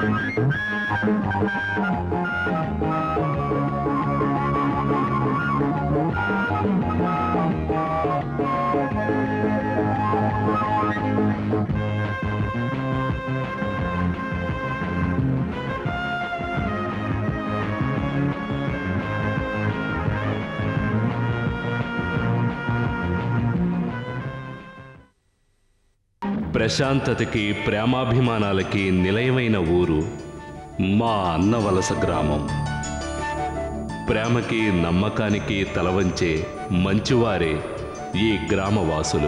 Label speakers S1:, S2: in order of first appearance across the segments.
S1: ప్రశాంతతకి ప్రేమాభిమానాలకి నిలయమైన ఊరు మా అన్నవలస గ్రామం ప్రేమకి నమ్మకానికి తలవంచే మంచివారే ఈ గ్రామవాసులు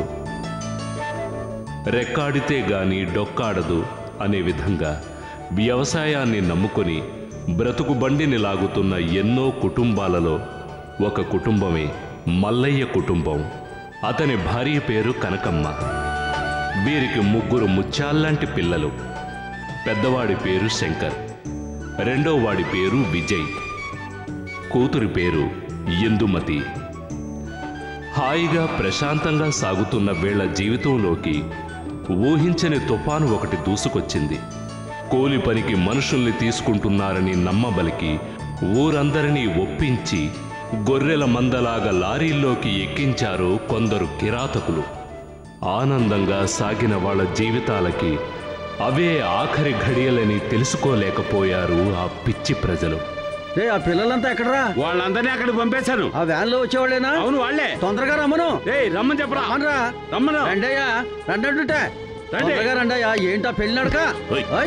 S1: రెక్కాడితే గాని డొక్కాడదు అనే విధంగా వ్యవసాయాన్ని నమ్ముకొని బ్రతుకు బండిని లాగుతున్న ఎన్నో కుటుంబాలలో ఒక కుటుంబమే మల్లయ్య కుటుంబం అతని భార్య పేరు కనకమ్మ వీరికి ముగ్గురు ముత్యాల్లాంటి పిల్లలు పెద్దవాడి పేరు శంకర్ రెండో వాడి పేరు విజయ్ కూతురి పేరు ఇందుమతి హాయిగా ప్రశాంతంగా సాగుతున్న వీళ్ళ జీవితంలోకి ఊహించని తుఫాను ఒకటి దూసుకొచ్చింది కూలి పనికి మనుషుల్ని తీసుకుంటున్నారని నమ్మబలికి ఊరందరినీ ఒప్పించి గొర్రెల మందలాగా లారీల్లోకి ఎక్కించారు కొందరు కిరాతకులు ఆనందంగా సాగిన వాళ్ళ జీవితాలకి అవే ఆఖరి ఘడియలని తెలుసుకోలేకపోయారు ఆ పిచ్చి ప్రజలు
S2: రే ఆ పిల్లలంతా ఎక్కడరా
S3: వాళ్ళందరినీ అక్కడికి పంపేశాను
S2: ఆ వ్యాన్ లో వచ్చేవాళ్ళేనా
S3: అవును వాళ్ళే
S2: తొందరగా రమ్మను
S3: ఏయ్ రమ్మని చెప్పరా
S2: రమ్మనరా
S3: రమ్మను
S2: రండయ్యా రండి అంటుంటే
S3: రండి.
S2: తొందరగా రండయ్యా ఏంటా పెళ్లి నడక
S1: ఓయ్.
S2: ఓయ్.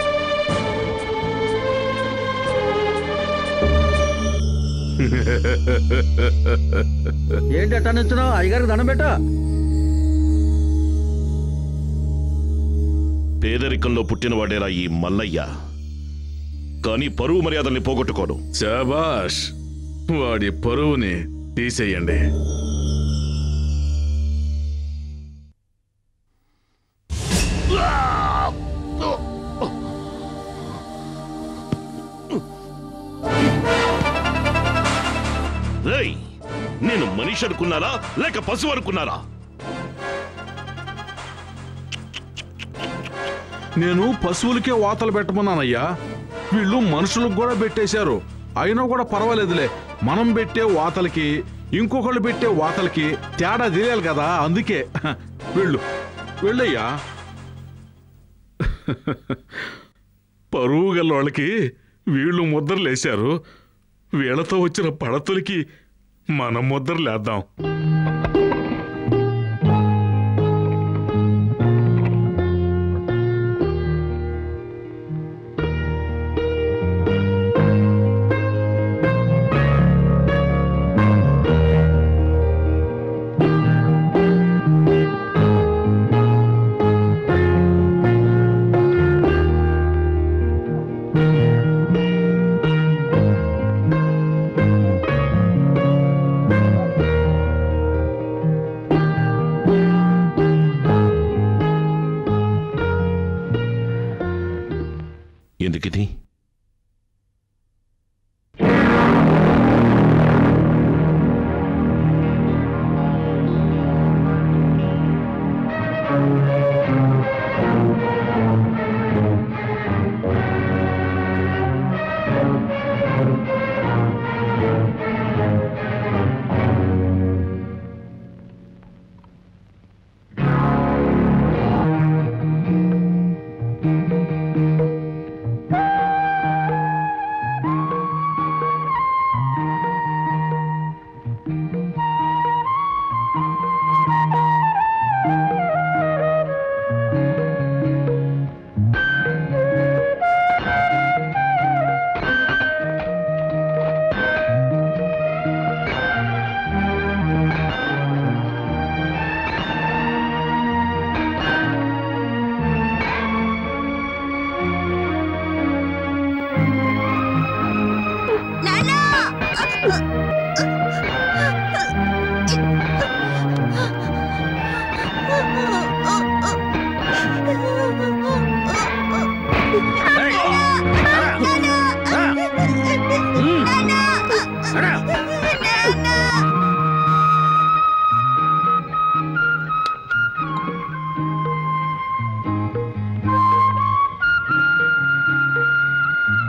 S2: ఏంటి ఎట్టా నిల్చున్నావు అయ్యగారికి దండం పెట్టా
S4: పేదరికంలో పుట్టినవాడేరా ఈ మల్లయ్య కానీ పరువు మర్యాదల్ని పోగొట్టుకోడు
S5: శాబాష్ వాడి పరువుని తీసేయండి
S4: రేయ్ నేను మనిషి అనుకున్నారా లేక పశువు అనుకున్నారా
S5: నేను పశువులకే వాతలు పెట్టమన్నానయ్యా వీళ్ళు మనుషులకు కూడా పెట్టేశారు అయినా కూడా పర్వాలేదులే మనం పెట్టే వాతలకి ఇంకొకళ్ళు పెట్టే వాతలకి తేడా తెలియాలి కదా అందుకే వెళ్ళు వెళ్ళయ్యా పరువు గల వాళ్ళకి వీళ్ళు ముద్రలేశారు వీళ్ళతో వచ్చిన పడతులకి మనం ముద్రలేద్దాం
S4: ఎందుకిది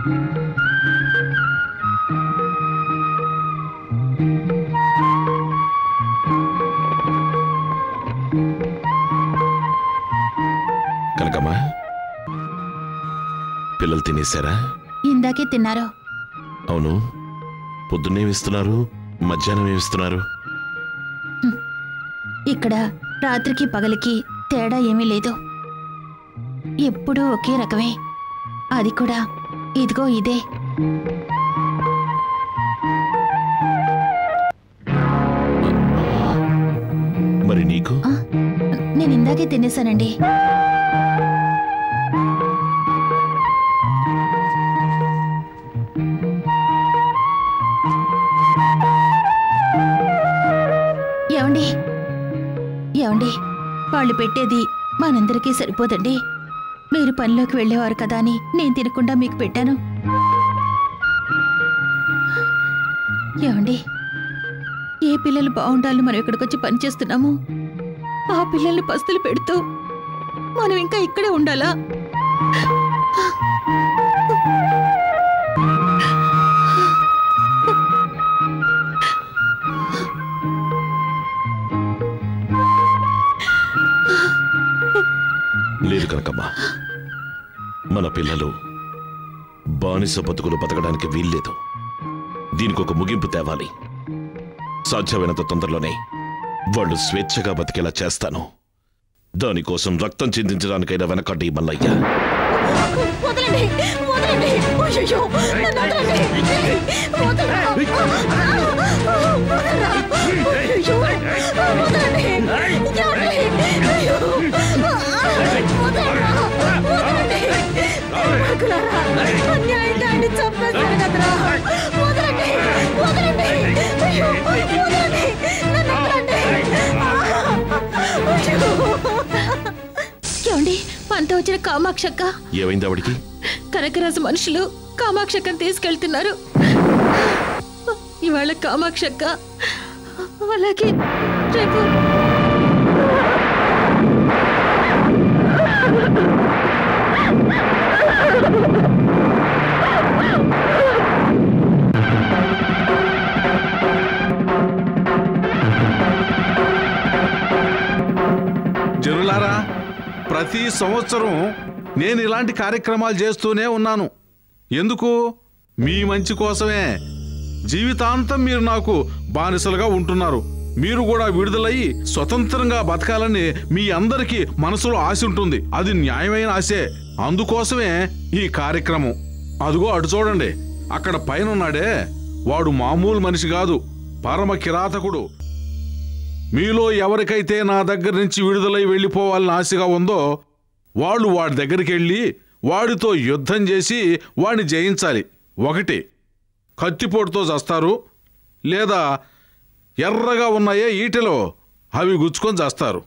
S4: కనకమ్మా పిల్లలు తినేశారా
S6: ఇందాకే తిన్నారు
S4: అవును పొద్దున్నేమిస్తున్నారు మధ్యాహ్నం ఏమిస్తున్నారు
S6: ఇక్కడ రాత్రికి పగలికి తేడా ఏమీ లేదు ఎప్పుడూ ఒకే రకమే అది కూడా ఇదిగో ఇదే
S4: మరి నీకు
S6: ఆ, నేను ఇందాకే తినేశానండి ఏమండి ఏమండి వాళ్ళు పెట్టేది మనందరికీ సరిపోదండి మీరు పనిలోకి వెళ్ళేవారు కదా అని నేను తినకుండా మీకు పెట్టాను ఏమండి ఏ పిల్లలు బాగుండాలని మనం ఇక్కడికి వచ్చి పని చేస్తున్నాము ఆ పిల్లల్ని పస్తులు పెడుతూ మనం ఇంకా ఇక్కడే ఉండాలా
S4: లేదు కనకమ్మా మన పిల్లలు బానిస బతుకులు బతకడానికి వీల్లేదు దీనికి ఒక ముగింపు తేవాలి సాధ్యమైనంత తొందరలోనే వాళ్ళు స్వేచ్ఛగా బతికేలా చేస్తాను దానికోసం రక్తం చిందించడానికైనా వెనకడ్డి ఈ మల్లయ్య
S6: వదలండి వదలండి అయ్యయ్యో, నన్ను వదలండి. వదలరా. వదలరా. అయ్యయ్యో, వదలండి. ఏమండి? అయ్యో. వదలరా. వదలండి. దుర్మార్గులారా. అన్యాయంగా ఆయన్ని చంపేశారు కదరా. వదలండి. వదలండి. అయ్యో, వదలండి. నన్ను వదలండి. అయ్యో. ఏమండి మనతో వచ్చిన కామాక్షక్క
S4: ఏమైంది ఆవిడికి
S6: కనకరాజు మనుషులు కామాక్షక్కను తీసుకెళ్తున్నారు ఇవాళ కామాక్షక్క అలాగే రేపు
S5: జనులారా ప్రతి సంవత్సరం నేను ఇలాంటి కార్యక్రమాలు చేస్తూనే ఉన్నాను ఎందుకు మీ మంచి కోసమే జీవితాంతం మీరు నాకు బానిసలుగా ఉంటున్నారు మీరు కూడా విడుదలయ్యి స్వతంత్రంగా బతకాలని మీ అందరికీ మనసులో ఆశ ఉంటుంది అది న్యాయమైన ఆశే అందుకోసమే ఈ కార్యక్రమం అదిగో అటు చూడండి అక్కడ పైన ఉన్నాడే వాడు మామూలు మనిషి కాదు పరమ కిరాతకుడు మీలో ఎవరికైతే నా దగ్గర నుంచి విడుదలై వెళ్ళిపోవాలని ఆశగా ఉందో వాళ్ళు వాడి దగ్గరికి వెళ్ళి వాడితో యుద్ధం చేసి వాడిని జయించాలి ఒకటి కత్తిపోటుతో చస్తారు లేదా ఎర్రగా ఉన్నాయే ఈటెలో అవి గుచ్చుకొని చేస్తారు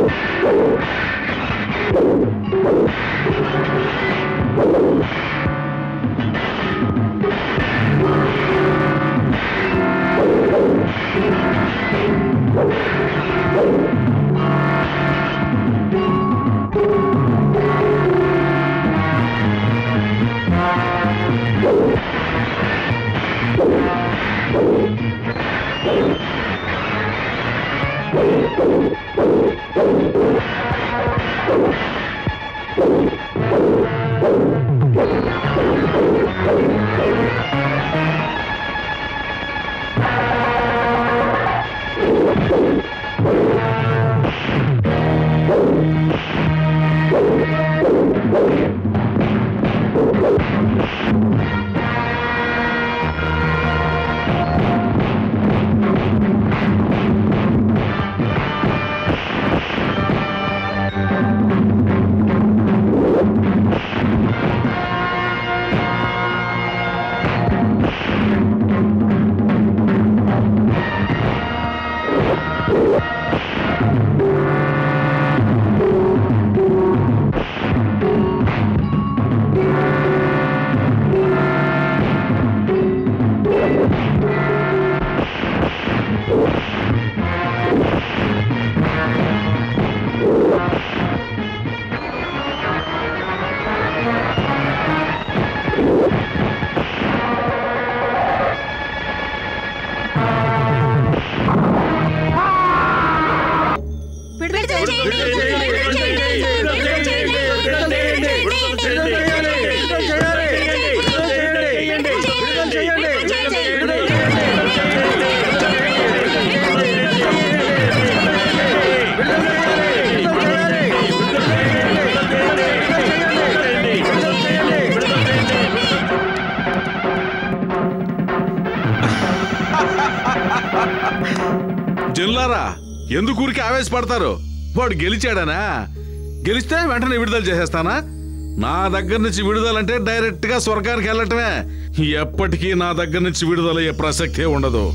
S5: జిల్లారా ఎందుకు ఊరికి ఆవేశపడతారు వాడు గెలిచాడనా గెలిస్తే వెంటనే విడుదల చేసేస్తానా నా దగ్గర నుంచి విడుదలంటే డైరెక్ట్ గా స్వర్గానికి వెళ్ళటమే ఎప్పటికీ నా దగ్గర నుంచి విడుదలయ్యే ప్రసక్తే ఉండదు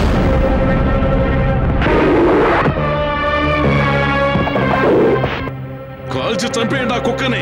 S5: కాల్చి చంపేయండి ఆ కుక్కని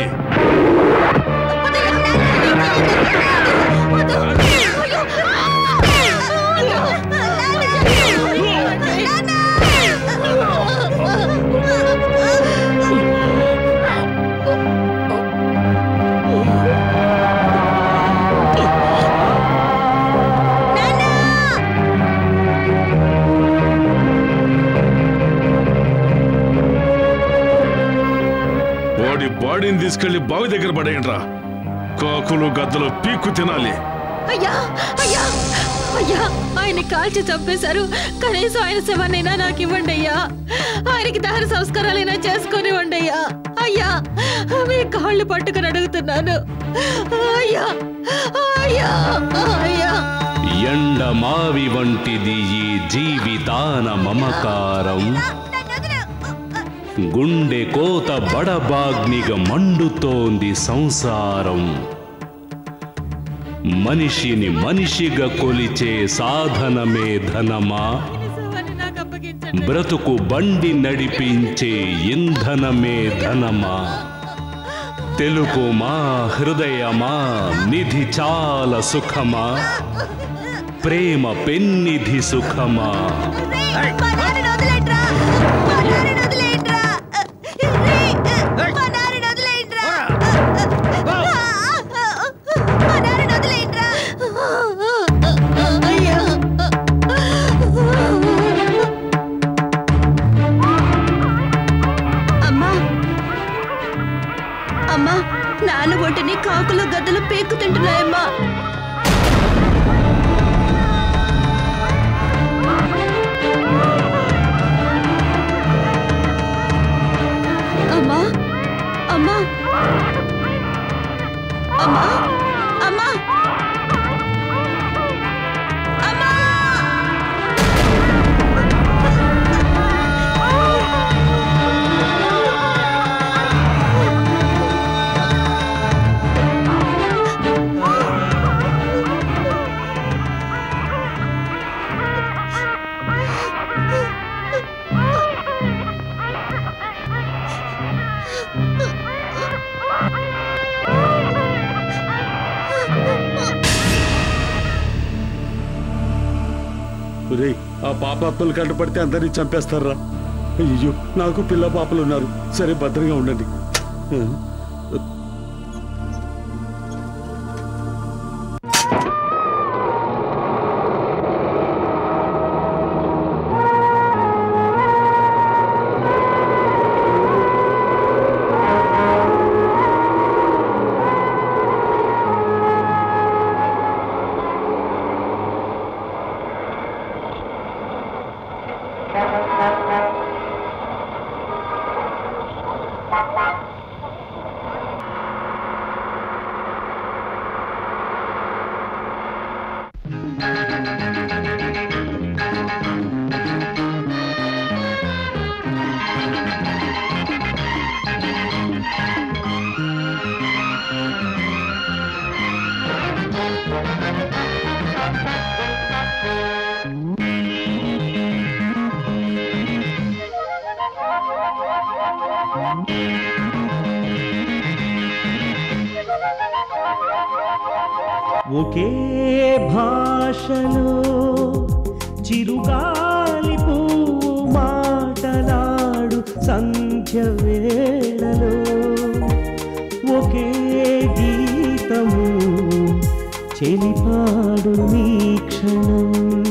S5: వాడి బాడీని తీసుకెళ్లి బావి దగ్గర పడేయండిరా కాకులు గద్దలు పీక్కు తినాలి
S6: అయ్యా అయ్యా అయ్యా ఆయన కాల్చి చంపేశారు కనీసం ఆయన శవాన్నైనా నాకు ఇవ్వండి అయ్యా ఆయనకి దహన సంస్కారాలైనా చేసుకొని అయ్యా అయ్యా మీ కాళ్ళు పట్టుకుని అడుగుతున్నాను అయ్యా అయ్యా అయ్యా
S1: ఎండమావి వంటిది ఈ జీవితాన మమకారం గుండె కోత బడబాగ్నిగా మండుతోంది సంసారం మనిషిని మనిషిగా కొలిచే సాధనమే ధనమా
S6: శవాన్ని నాకు అప్పగించండి
S1: బ్రతుకు బండి నడిపించే ఇంధనమే ధనమా తెలుపుమా హృదయమా నిధి చాలా సుఖమా ప్రేమ పెన్నిధి సుఖమా
S6: అయ్యా అమ్మా అమ్మా నాన్న ఒంటిని కాకులు గద్దలు పేకు తింటున్నాయమ్మా అమ్మా అమ్మా అమ్మా అమ్మా అమ్మా
S3: రే ఆ పాపాత్మలు కంటపడితే అందరినీ చంపేస్తారా అయ్యో నాకు పిల్ల పాపలు ఉన్నారు సరే భద్రంగా ఉండండి
S7: ఒకే భాషలో చిరుగాలి పువ్వు మాటలాడు సంధ్య వేళలో ఒకే గీతము చెలిపాడు నీ క్షణం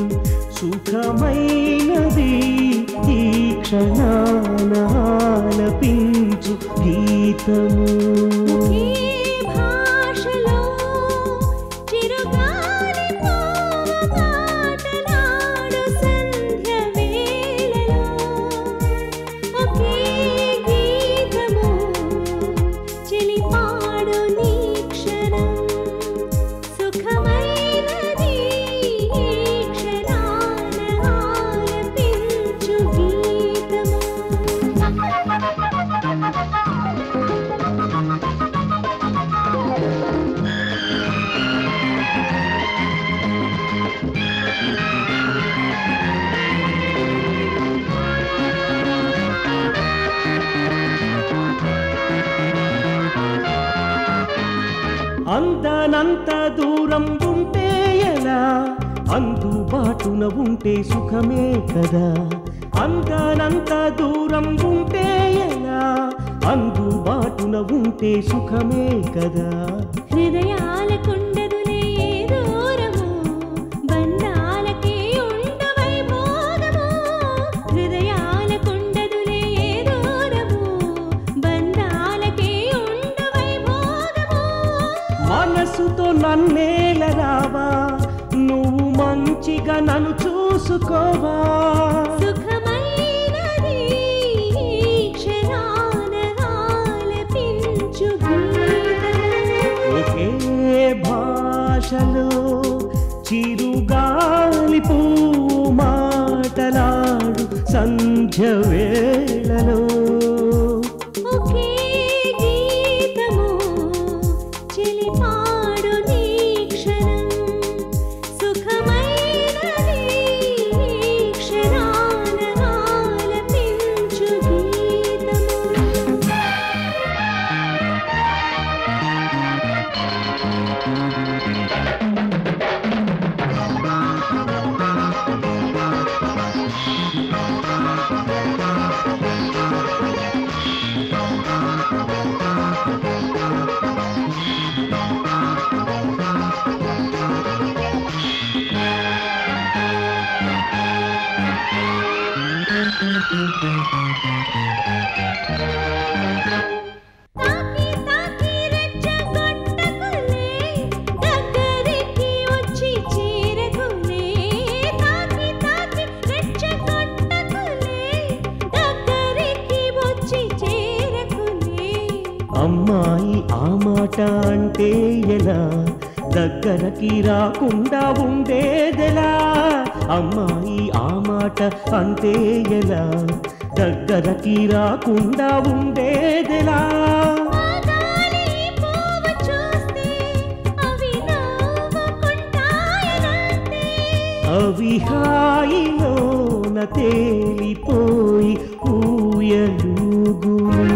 S7: సుఖమైనది ఈ క్షణాన ఆలపించు గీతము
S8: ఒకే భాషలో చిరుగాలి పువ్వు మాటలాడు సంధ్య వేళలో ఒకే గీతము చెలిపాడు నీ క్షణం సుఖమైనది ఈ క్షణాన ఆలపించు గీతము
S7: అంతనంత దూరం ఉంటే ఎలా అందుబాటున ఉంటే సుఖమే కదా అంతనంత దూరం ఉంటే ఎలా అందుబాటున ఉంటే సుఖమే కదా
S8: హృదయాల కుండదులే దూరము బంధాలకే ఉండవై భోగము హృదయాల కుండదులే దూరము బంధాలకే ఉండవై భోగము
S7: మనసుతో నన్నేల రావా నువ్వు మంచిగా నన్ను చూసుకోవా
S8: సుఖమైనది ఈ క్షణాన ఆలపించు గీతము
S7: ఒకే భాషలో చిరుగాలి పువ్వు మాటలాడు సంధ్య వేళలో
S8: ఒకే గీతము చెలిపాడు నీ క్షణం సుఖమైనది ఈ క్షణాన ఆలపించు గీతము తాకి తాకి రెచ్చగొట్టకులే దగ్గరికి వచ్చి చేరకులే తాకి తాకి రెచ్చగొట్టకులే దగ్గరికి వచ్చి చేరకులే
S7: అమ్మాయి ఆ మాట అంటే ఎలా దగ్గరకి రాకుండా ఉండేదెలా అమ్మాయి ఆ మాట అంటే ఎలా దగ్గరకి రాకుండా ఉండేదెలా
S8: ఆగాలి పువ్వు చూస్తే అవి నవ్వుకుంటాయనంటే
S7: అవి హాయిలోన తేలిపోయి ఊయలుగులు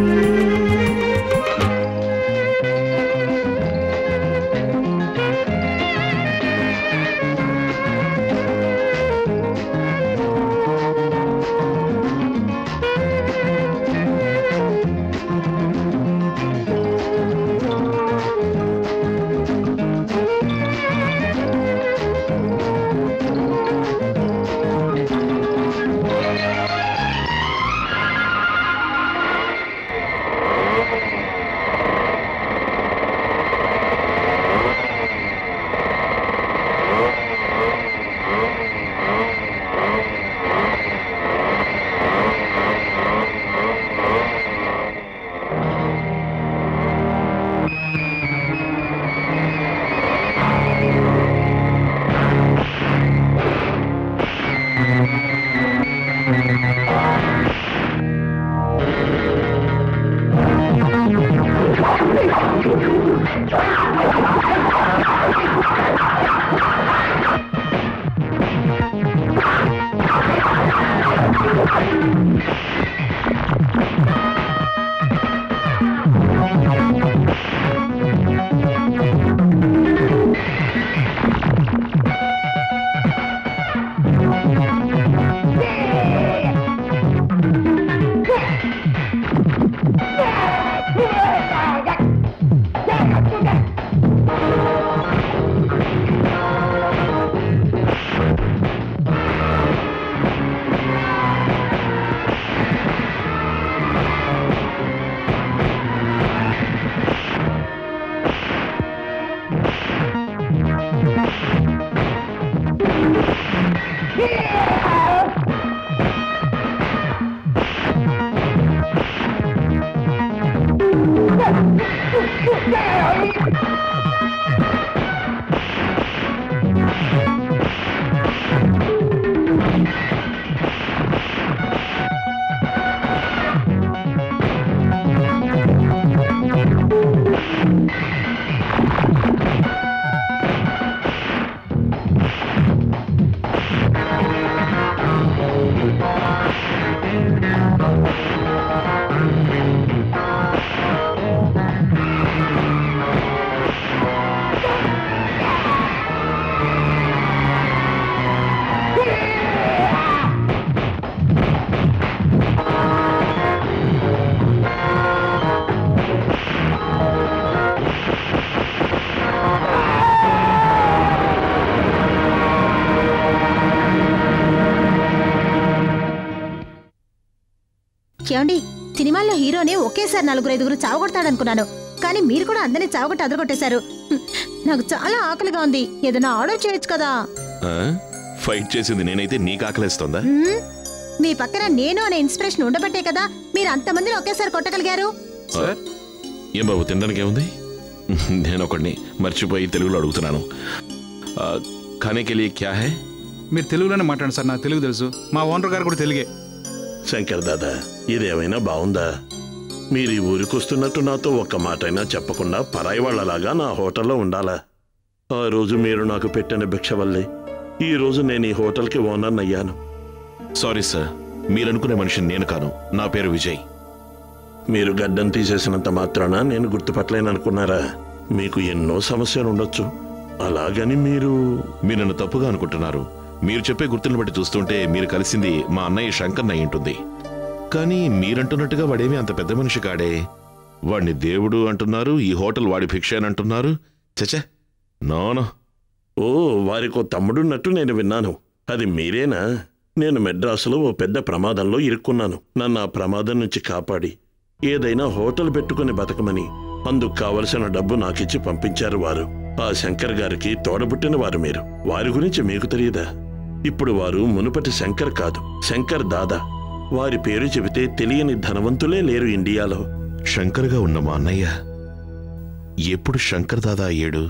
S9: ఏమండి సినిమాల్లో హీరోని ఒకేసారి నలుగురు ఐదుగురు చావగొడతాడనుకున్నాను కానీ మీరు కూడా అందరినీ చావగొట్టి అదరగొట్టేశారు హ్మ్, నాకు చాలా ఆకలిగా ఉంది ఏదైనా ఆర్డర్ చేయొచ్చు కదా
S4: ఆ? ఫైట్ చేసింది నేనైతే నీకు ఆకలిస్తుందా
S9: హ్మ్? మీ పక్కన నేను అనే ఇన్స్పిరేషన్ ఉండబట్టే కదా మీరు అంతమందిని ఒకేసారి కొట్టగలిగారు
S5: సార్
S4: ఏం బాబు తినడానికి ఏముంది నేను ఒకడిని మర్చిపోయి తెలుగులో అడుగుతున్నాను ఆ, ఖానే కే లియే క్యా హై
S10: మీరు తెలుగులోనే మాట్లాడండి సార్ నాకు తెలుగు తెలుసు మా ఓనర్ గారు కూడా తెలుగే
S11: శంకర్ దాదా ఇదేమైనా బావుందా మీరు ఈ ఊరికి వస్తున్నట్టు నాతో ఒక్క మాటైనా చెప్పకుండా పరాయి వాళ్ళలాగా నా హోటల్లో ఉండాలా ఆ రోజు మీరు నాకు పెట్టిన భిక్ష వల్లే ఈ రోజు నేను ఈ హోటల్కి ఓనర్ అయ్యాను
S4: సారీ సార్ మీరనుకునే మనిషిని నేను కాను నా పేరు విజయ్
S11: మీరు గడ్డం తీసేసినంత మాత్రాన నేను గుర్తుపట్టలేననుకున్నారా మీకు ఎన్నో సమస్యలు ఉండొచ్చు అలాగని మీరు
S4: మీరు నన్ను తప్పుగా అనుకుంటున్నారు మీరు చెప్పే గుర్తులను బట్టి చూస్తుంటే మీరు కలిసింది మా అన్నయ్య శంకర్ అయి ఉంటుంది కానీ మీరంటున్నట్టుగా వాడేమీ అంత పెద్ద మనిషి కాడే వాడిని దేవుడు అంటున్నారు ఈ హోటల్ వాడి భిక్ష అని అంటున్నారు చచ్చే నోనో
S11: ఓ వారికో తమ్ముడున్నట్టు నేను విన్నాను అది మీరేనా నేను మెడ్రాసులో ఓ పెద్ద ప్రమాదంలో ఇరుక్కున్నాను నన్ను ఆ ప్రమాదం నుంచి కాపాడి ఏదైనా హోటల్ పెట్టుకుని బతకమని అందుకు కావలసిన డబ్బు నాకిచ్చి పంపించారు వారు ఆ శంకర్ గారికి తోడబుట్టిన వారు మీరు వారి గురించి మీకు తెలియదా ఇప్పుడు వారు మునుపటి శంకర్ కాదు శంకర్ దాదా వారి పేరు చెబితే తెలియని ధనవంతులే లేరు ఇండియాలో
S4: శంకర్గా ఉన్న మా అన్నయ్య ఎప్పుడు శంకర్ దాదా అయ్యాడు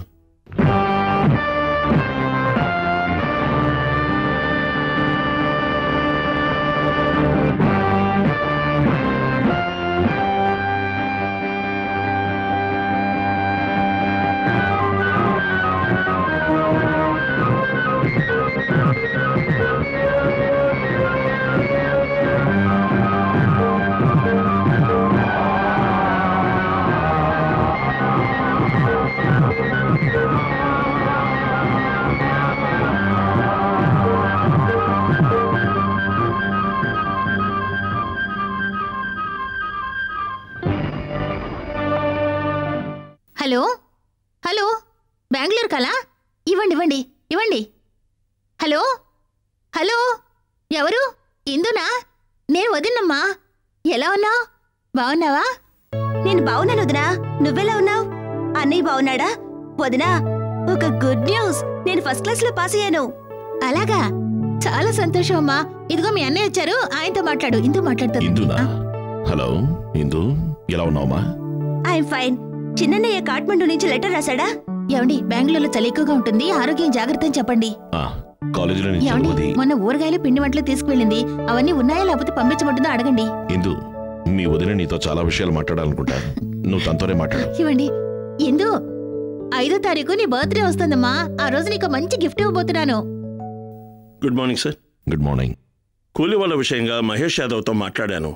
S9: హలో హలో బెంగళూరు కలా ఇవ్వండి ఇవ్వండి ఇవ్వండి హలో హలో ఎవరు ఇందునా నేను వదినమ్మా ఎలా ఉన్నావు బాగున్నావా నేను బాగున్నాను వదినా నువ్వెలా ఉన్నావు అన్నయ్య బాగున్నాడా వదినా ఒక గుడ్ న్యూస్ నేను ఫస్ట్ క్లాస్ లో పాస్ అయ్యాను అలాగా చాలా సంతోషం అమ్మా ఇదిగో మీ అన్నయ్య వచ్చారు ఆయనతో మాట్లాడు ఇందు మాట్లాడుతుంది
S4: ఇందునా హలో ఇందు ఎలా ఉన్నావమ్మా
S9: ఐఎమ్ ఫైన్ చిన్నయ్య కాఠ్మండు నుంచి లెటర్ రాశాడా ఏమండి బెంగళూరులో చలి ఎక్కువగా ఉంటుంది ఆరోగ్యం జాగ్రత్త అని చెప్పండి
S4: ఆ, కాలేజీలో నుంచి
S9: ఏమండి
S4: చదువుది
S9: మొన్న ఊరగాయలు పిండి వంటలు తీసుకువెళ్ళింది అవన్నీ ఉన్నాయా లేకపోతే పంపించమంటుందో అడగండి
S4: ఇందు మీ వదిన నీతో చాలా విషయాలు మాట్లాడాలనుకుంటా నువ్వు తనతోనే మాట్లాడు
S9: ఇవ్వండి ఎందు ఐదో తారీఖు నీ బర్త్డే వస్తుందమ్మా ఆ రోజు నీకు మంచి గిఫ్ట్ ఇవ్వబోతున్నాను
S11: good morning sir
S4: good morning
S11: కూలి వాళ్ళ విషయంగా మహేష్ యాదవ్తో మాట్లాడాను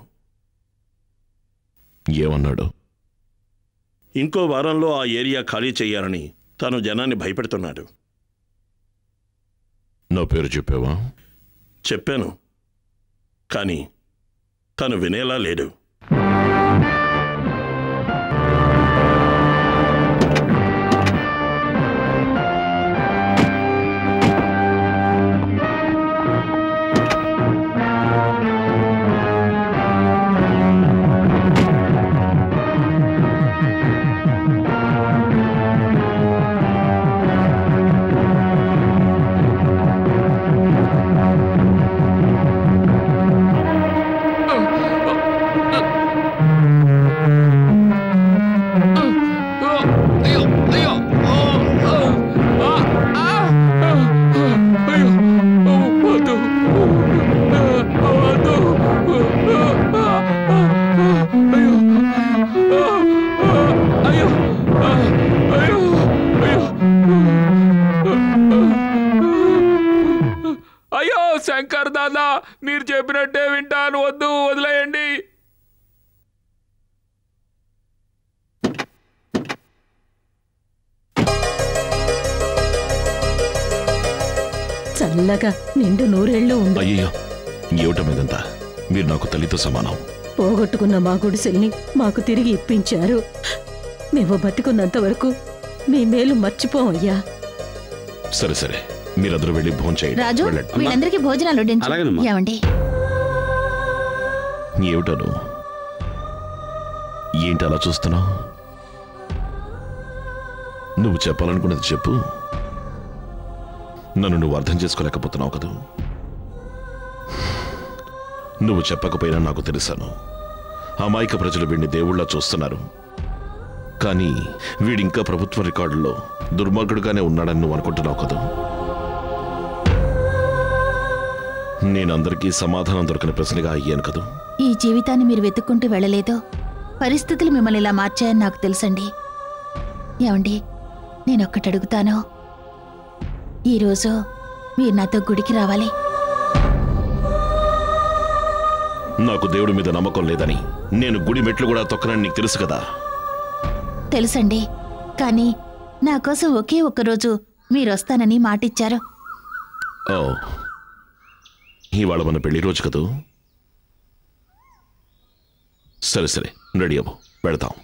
S4: ఏమన్నాడు
S11: ఇంకో వారంలో ఆ ఏరియా ఖాళీ చేయాలని తాను జనాన్ని భయపెడుతున్నాడు
S4: నా పేరు చెప్పావా
S11: చెప్పాను కానీ తను వినేలా లేడు
S12: అయ్యో శంకర్ దాదా మీరు చెప్పినట్టే వింటాను వద్దు వదిలేయండి
S6: చల్లగా నిండు నూరేళ్లు ఉండు
S4: అయ్యయ్యో ఏమిటం ఇదంతా మీరు నాకు తల్లితో సమానం
S6: పోగొట్టుకున్న మా గుడిసెల్ని మాకు తిరిగి ఇప్పించారు మేము బతికున్నంత వరకు మీ మేలు మర్చిపోమయ్యా
S4: సరే సరే మీరందరూ వెళ్ళి భోజనం చేయండి
S9: రాజు
S4: వెళ్ళండి
S9: వీళ్ళందరికీ భోజనాలు వడ్డించు
S3: అలాగేనమ్మా.
S9: ఏమండి
S4: ఏమిటను ఏంటి అలా చూస్తున్నావు నువ్వు చెప్పాలనుకున్నది చెప్పు నన్ను నువ్వు అర్థం చేసుకోలేకపోతున్నావు కదూ నువ్వు చెప్పకపోయినా నాకు తెలుసాను అమాయక ప్రజలు వీడిని దేవుళ్ళ చూస్తున్నారు కానీ వీడింకా ప్రభుత్వ రికార్డుల్లో దుర్మార్గుడుగానే ఉన్నాడని నువ్వు అనుకుంటున్నావు కదా నేనందరికీ సమాధానం దొరకని ప్రశ్నగా అయ్యాను కదూ
S9: ఈ జీవితాన్ని మీరు వెతుక్కుంటూ వెళ్ళలేదో పరిస్థితులు మిమ్మల్ని ఇలా మార్చాయని నాకు తెలుసండి ఏమండి నేనొక్కటి అడుగుతాను ఈరోజు మీరు నాతో గుడికి రావాలి
S4: నాకు దేవుడి మీద నమ్మకం లేదని నేను గుడి మెట్లు కూడా తొక్కనని నీకు తెలుసు కదా
S9: తెలుసండి కానీ నా కోసం ఒకే ఒక్కరోజు మీరు వస్తానని మాటిచ్చారు
S4: ఓ ఇవాళ మన పెళ్లి రోజు కదూ సరే సరే రెడీ అవ్వు వెళతాం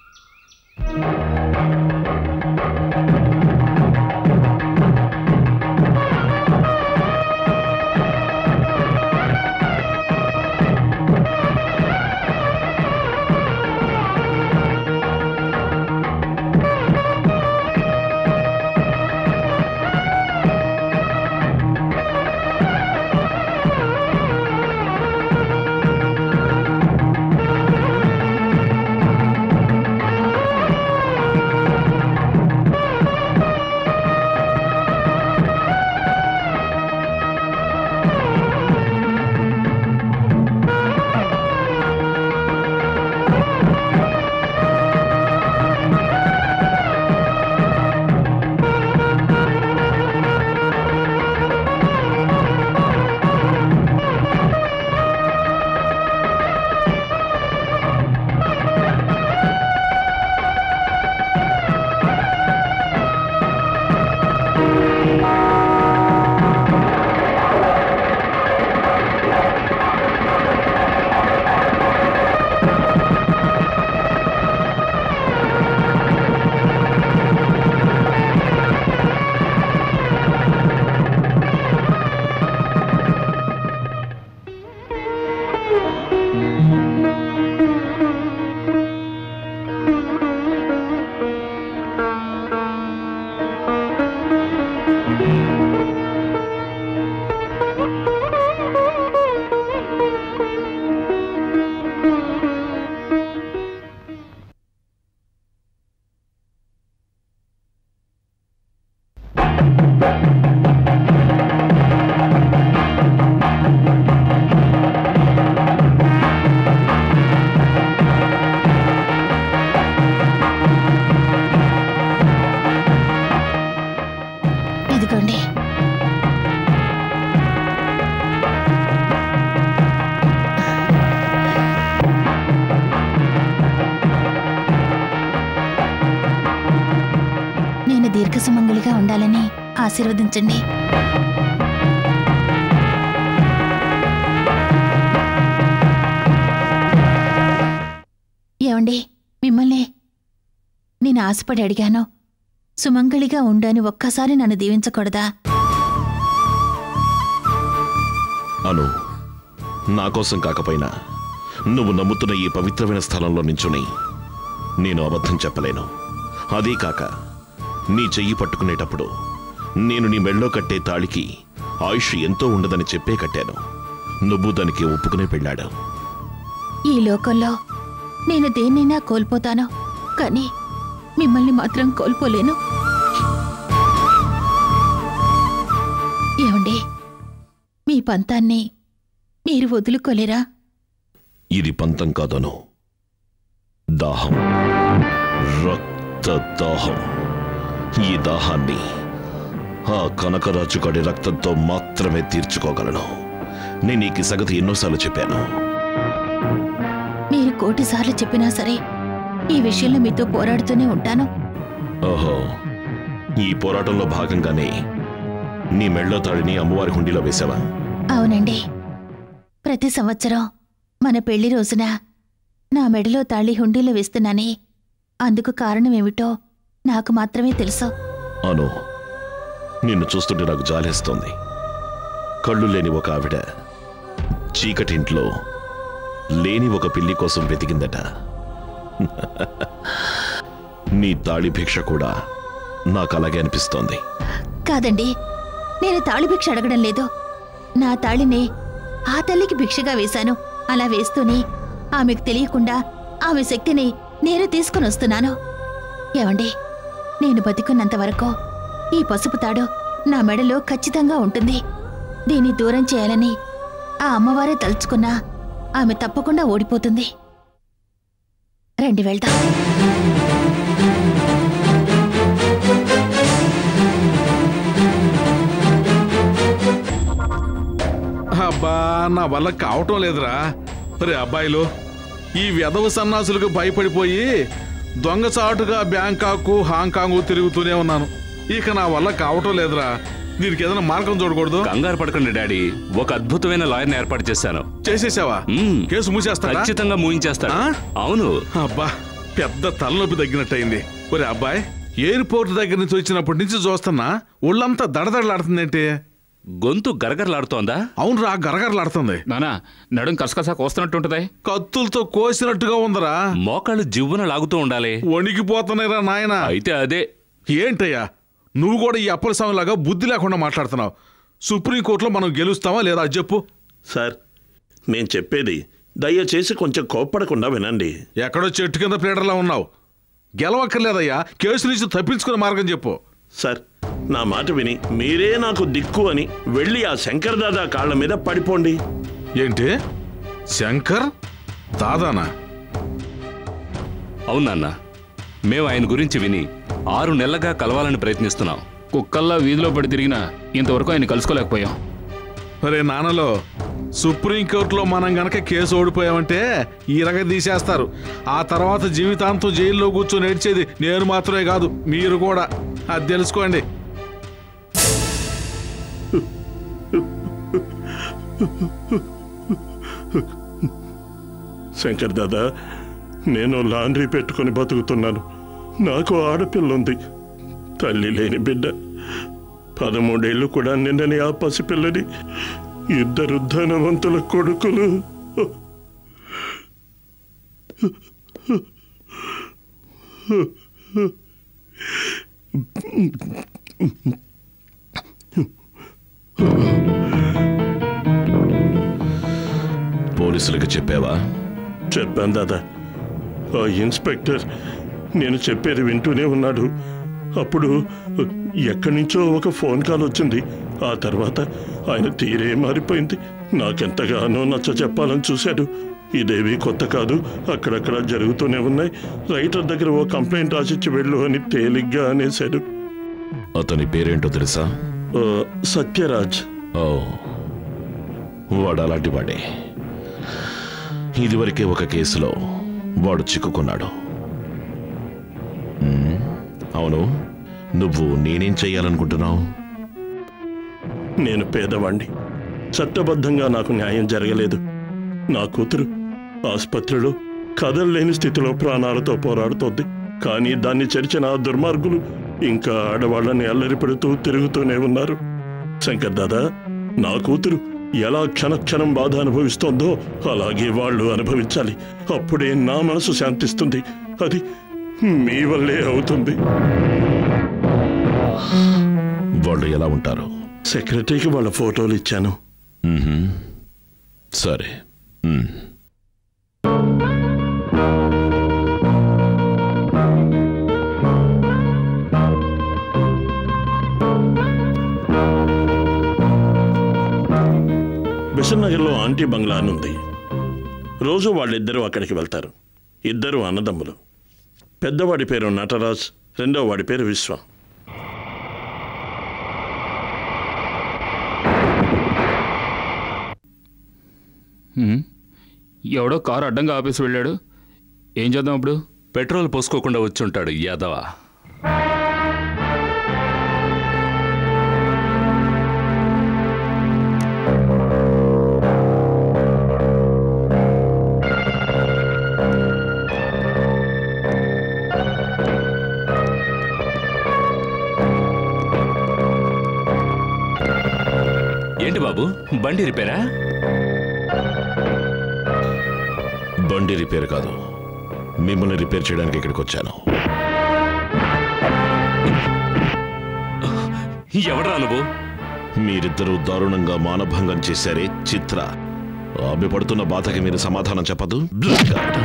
S9: ఇదిగోండి నేను దీర్ఘసుమంగులిగా ఉండాలని ఆశీర్వదించండి ఏమండి మిమ్మల్ని నేను ఆశపడి అడిగాను సుమంగళిగా ఉండని ఒక్కసారి నన్ను దీవించకూడదా
S4: అను నా కోసం కాకపోయినా నువ్వు నమ్ముతున్న ఈ పవిత్రమైన స్థలంలో నించుని నేను అబద్ధం చెప్పలేను అదే కాక నీ చెయ్యి పట్టుకునేటప్పుడు నేను నీ మెళ్ళో కట్టే తాళికి ఆయుష్ ఎంతో ఉండదని చెప్పే కట్టాను నువ్వు దానికి ఒప్పుకునే పెళ్ళాడు
S9: ఈ లోకంలో నేను దేన్నైనా కోల్పోతాను కానీ మిమ్మల్ని మాత్రం కోల్పోలేను ఏమండి మీ పంతాన్ని మీరు వదులుకోలేరా
S4: ఇది పంతం కాదను దాహం రక్త దాహం ఈ దాహాన్ని ఆ కనకరాజు గడి రక్తంతో మాత్రమే తీర్చుకోగలను నేను నీకు ఈ సంగతి ఎన్నోసార్లు చెప్పాను
S9: మీరు కోటిసార్లు చెప్పినా సరే ఈ విషయంలో మీతో పోరాడుతూనే ఉంటాను
S4: ఓహో ఈ పోరాటంలో భాగంగానే నీ మెళ్ళో తాడిని అమ్మవారి హుండీలో వేశావా
S9: అవునండి ప్రతి సంవత్సరం మన పెళ్లి రోజున నా మెడలో తాళి హుండీలో వేస్తున్నానే అందుకు కారణమేమిటో నాకు మాత్రమే తెలుసు
S4: అను నిన్ను చూస్తుంటే నాకు జాలేస్తోంది కళ్ళు లేని ఒక ఆవిడ చీకటింట్లో లేని ఒక పిల్లి కోసం వెతికిందట నీ తాళి భిక్ష కూడా నాకు అలాగే అనిపిస్తోంది
S9: కాదండి నేను తాళి భిక్ష అడగడం లేదు నా తాళిని ఆ తల్లికి భిక్షగా వేశాను అలా వేస్తూనే ఆమెకు తెలియకుండా ఆమె శక్తిని నేను తీసుకుని వస్తున్నాను ఏమండి నేను బతికున్నంత వరకు ఈ పసుపు తాడు నా మెడలో ఖచ్చితంగా ఉంటుంది దీన్ని దూరం చేయాలని ఆ అమ్మవారే తలుచుకున్నా ఆమె తప్పకుండా ఓడిపోతుంది రండి వెళ్దాం
S5: అబ్బా నా వల్ల కావటం లేదురా రే అబ్బాయిలు ఈ వెధవ సన్నాసులకు భయపడిపోయి దొంగచాటుగా బ్యాంకాకు హాంకాంగ్ తిరుగుతూనే ఉన్నాను ఇక నా వల్ల కావటం లేదురా దీనికి ఏదైనా మార్గం చూడకూడదు
S1: కంగారు పడకండి డాడీ ఒక అద్భుతమైన లాయర్ని ఏర్పాటు చేశాను
S5: చేసేసావా
S1: మ్మ్.
S5: కేసు మూసేస్తాడా
S1: ఖచ్చితంగా మూయించేస్తాడు అవును
S5: అబ్బా పెద్ద తలనొప్పి తగ్గినట్టయింది ఒరే అబ్బాయి ఎయిర్పోర్ట్ దగ్గర నుంచి వచ్చినప్పటి నుంచి చూస్తున్నా ఒళ్ళంతా దడదడలాడుతుందేంటి
S1: గొంతు గరగరలాడుతోందా
S5: అవునురా గరగరలాడుతుంది
S12: నానా నడుం కసకస కోస్తున్నట్టుంటది
S5: కత్తులతో కోసినట్టుగా ఉందరా
S1: మోకాళ్ళు జివ్వున లాగుతూ ఉండాలి
S5: వణికిపోతున్నాయిరా నాయన
S1: అయితే అదే
S5: ఏంటయ్యా నువ్వు కూడా ఈ అప్పల స్వామిలాగా బుద్ధి లేకుండా మాట్లాడుతున్నావు సుప్రీంకోర్టులో మనం గెలుస్తావా లేదా అది చెప్పు
S11: సార్ నేను చెప్పేది దయచేసి కొంచెం కోప్పడకుండా వినండి
S5: ఎక్కడో చెట్టు కింద ప్లేటర్లా ఉన్నావు గెలవక్కర్లేదయ్యా కేసు నుంచి తప్పించుకునే మార్గం చెప్పు
S11: సార్ నా మాట విని మీరే నాకు దిక్కు అని వెళ్ళి ఆ శంకర్ దాదా కాళ్ళ మీద పడిపోండి
S5: ఏంటి శంకర్ దాదానా
S1: అవునన్నా మేము ఆయన గురించి విని ఆరు నెలలుగా కలవాలని ప్రయత్నిస్తున్నాం
S12: కుక్కల్లా వీధిలో పడి తిరిగినా ఇంతవరకు ఆయన కలుసుకోలేకపోయాం
S5: అరే నాన్నలో సుప్రీంకోర్టులో మనం గనక కేసు ఓడిపోయామంటే ఈరగ తీసేస్తారు ఆ తర్వాత జీవితాంతం జైల్లో కూర్చొని ఏడ్చేది నేను మాత్రమే కాదు మీరు కూడా అది తెలుసుకోండి
S11: శంకర్ దాదా నేను లాండ్రీ పెట్టుకొని బతుకుతున్నాను నాకు ఆడపిల్ల ఉంది తల్లి లేని బిడ్డ పదమూడేళ్ళు కూడా నిన్నని ఆ పసిపిల్లని ఇద్దరు ధనవంతుల కొడుకులు
S4: పోలీసులకు చెప్పావా
S11: చెప్పాను దాదా ఆ ఇన్స్పెక్టర్ నేను చెప్పేది వింటూనే ఉన్నాడు అప్పుడు ఎక్కడి నుంచో ఒక ఫోన్ కాల్ వచ్చింది ఆ తర్వాత ఆయన తీరే మారిపోయింది నాకెంతగానో నచ్చ చెప్పాలని చూశాడు ఇదేవి కొత్త కాదు అక్కడక్కడ జరుగుతూనే ఉన్నాయి రైటర్ దగ్గర ఓ కంప్లైంట్ రాసిచ్చి వెళ్ళు అని తేలిగ్గా అనేశాడు
S4: అతని పేరేంటో తెలుసా
S11: ఆ, సత్యరాజ్
S4: ఓ వాడు అలాంటి వాడే ఇదివరకే ఒక కేసులో వాడు చిక్కుకున్నాడు మ్మ్, అవును నువ్వు నేనేం చెయ్యాలనుకుంటున్నావు
S11: నేను పేదవాణ్ణి చట్టబద్ధంగా నాకు న్యాయం జరగలేదు నా కూతురు ఆసుపత్రిలో కదలలేని స్థితిలో ప్రాణాలతో పోరాడుతోంది కానీ దాన్ని చెరిచిన ఆ దుర్మార్గులు ఇంకా ఆడవాళ్ళని అల్లరి పెడుతూ తిరుగుతూనే ఉన్నారు శంకర్ దాదా నా కూతురు ఎలా క్షణక్షణం బాధ అనుభవిస్తోందో అలాగే వాళ్ళు అనుభవించాలి అప్పుడే నా మనసు శాంతిస్తుంది అది మీ వల్లే అవుతుంది
S4: వాళ్ళు ఎలా ఉంటారు
S11: సెక్రటరీకి వాళ్ళ ఫోటోలు ఇచ్చాను
S4: మ్మ్హ్మ్. సరే మ్మ్.
S11: బిషన్ నగర్లో ఆంటీ బంగ్లా అని ఉంది రోజు వాళ్ళిద్దరూ అక్కడికి వెళ్తారు ఇద్దరు అన్నదమ్ములు పెద్దవాడి పేరు నటరాజ్ రెండో వాడి పేరు విశ్వ
S12: హ్మ్. ఎవడో కారు అడ్డంగా ఆపేసి వెళ్ళాడు ఏం చేద్దాం ఇప్పుడు
S1: పెట్రోల్ పోసుకోకుండా వచ్చి ఉంటాడు యాదవ ఏంటి బాబు బండి రిపేరా
S4: బండి రిపేర్ కాదు మిమ్మల్ని రిపేర్ చేయడానికి ఇక్కడికి వచ్చాను
S1: ఎవడరా నువ్వు
S4: మీరిద్దరూ దారుణంగా మానభంగం చేశారే చిత్ర ఆమె పడుతున్న బాధకి మీరు సమాధానం చెప్పదు బ్లడ్ గార్డ్.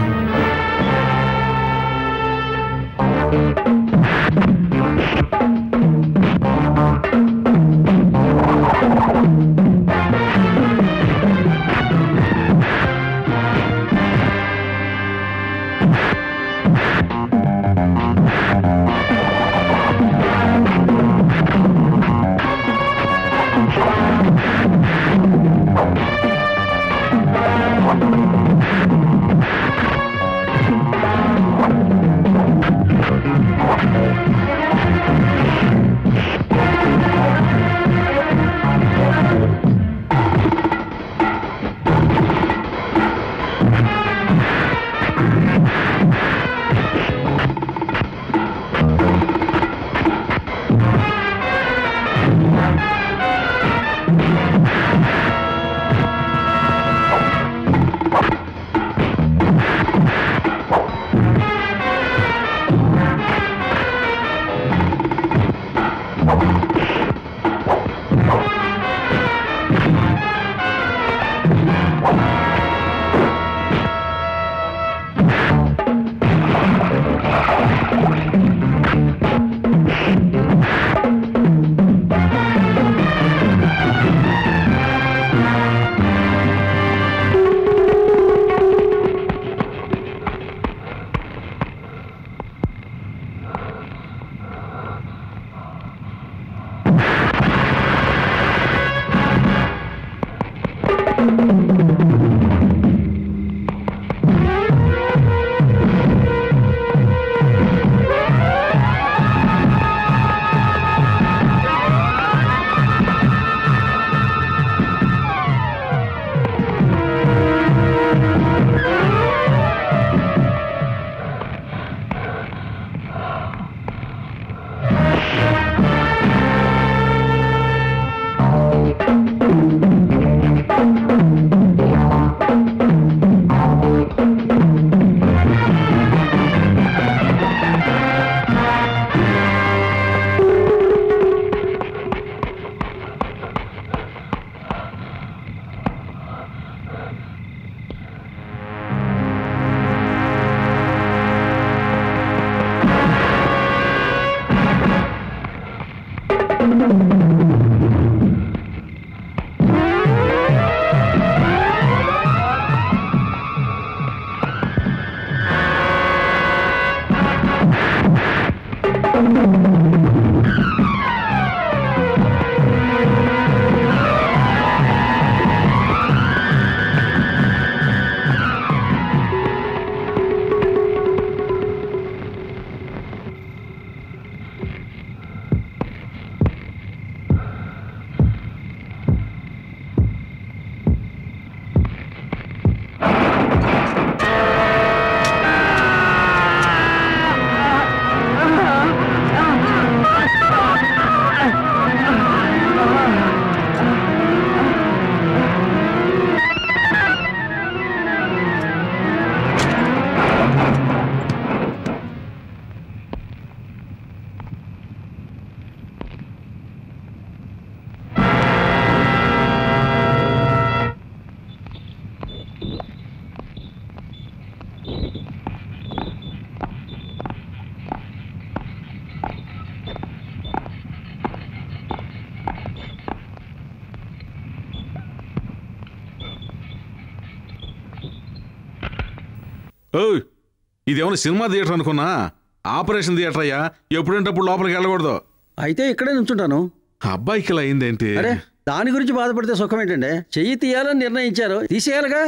S5: ఓయ్ ఇదేమైనా సినిమా థియేటర్ అనుకున్నా ఆపరేషన్ థియేటర్ అయ్యా ఎప్పుడంటప్పుడు లోపలికి వెళ్ళకూడదు
S2: అయితే ఇక్కడే నుంచుంటాను
S5: అబ్బాయికి ఇలా అయిందేంటి
S2: అరే దాని గురించి బాధపడితే సుఖం ఏంటండి చెయ్యి తీయాలని నిర్ణయించారు తీసేయాలిగా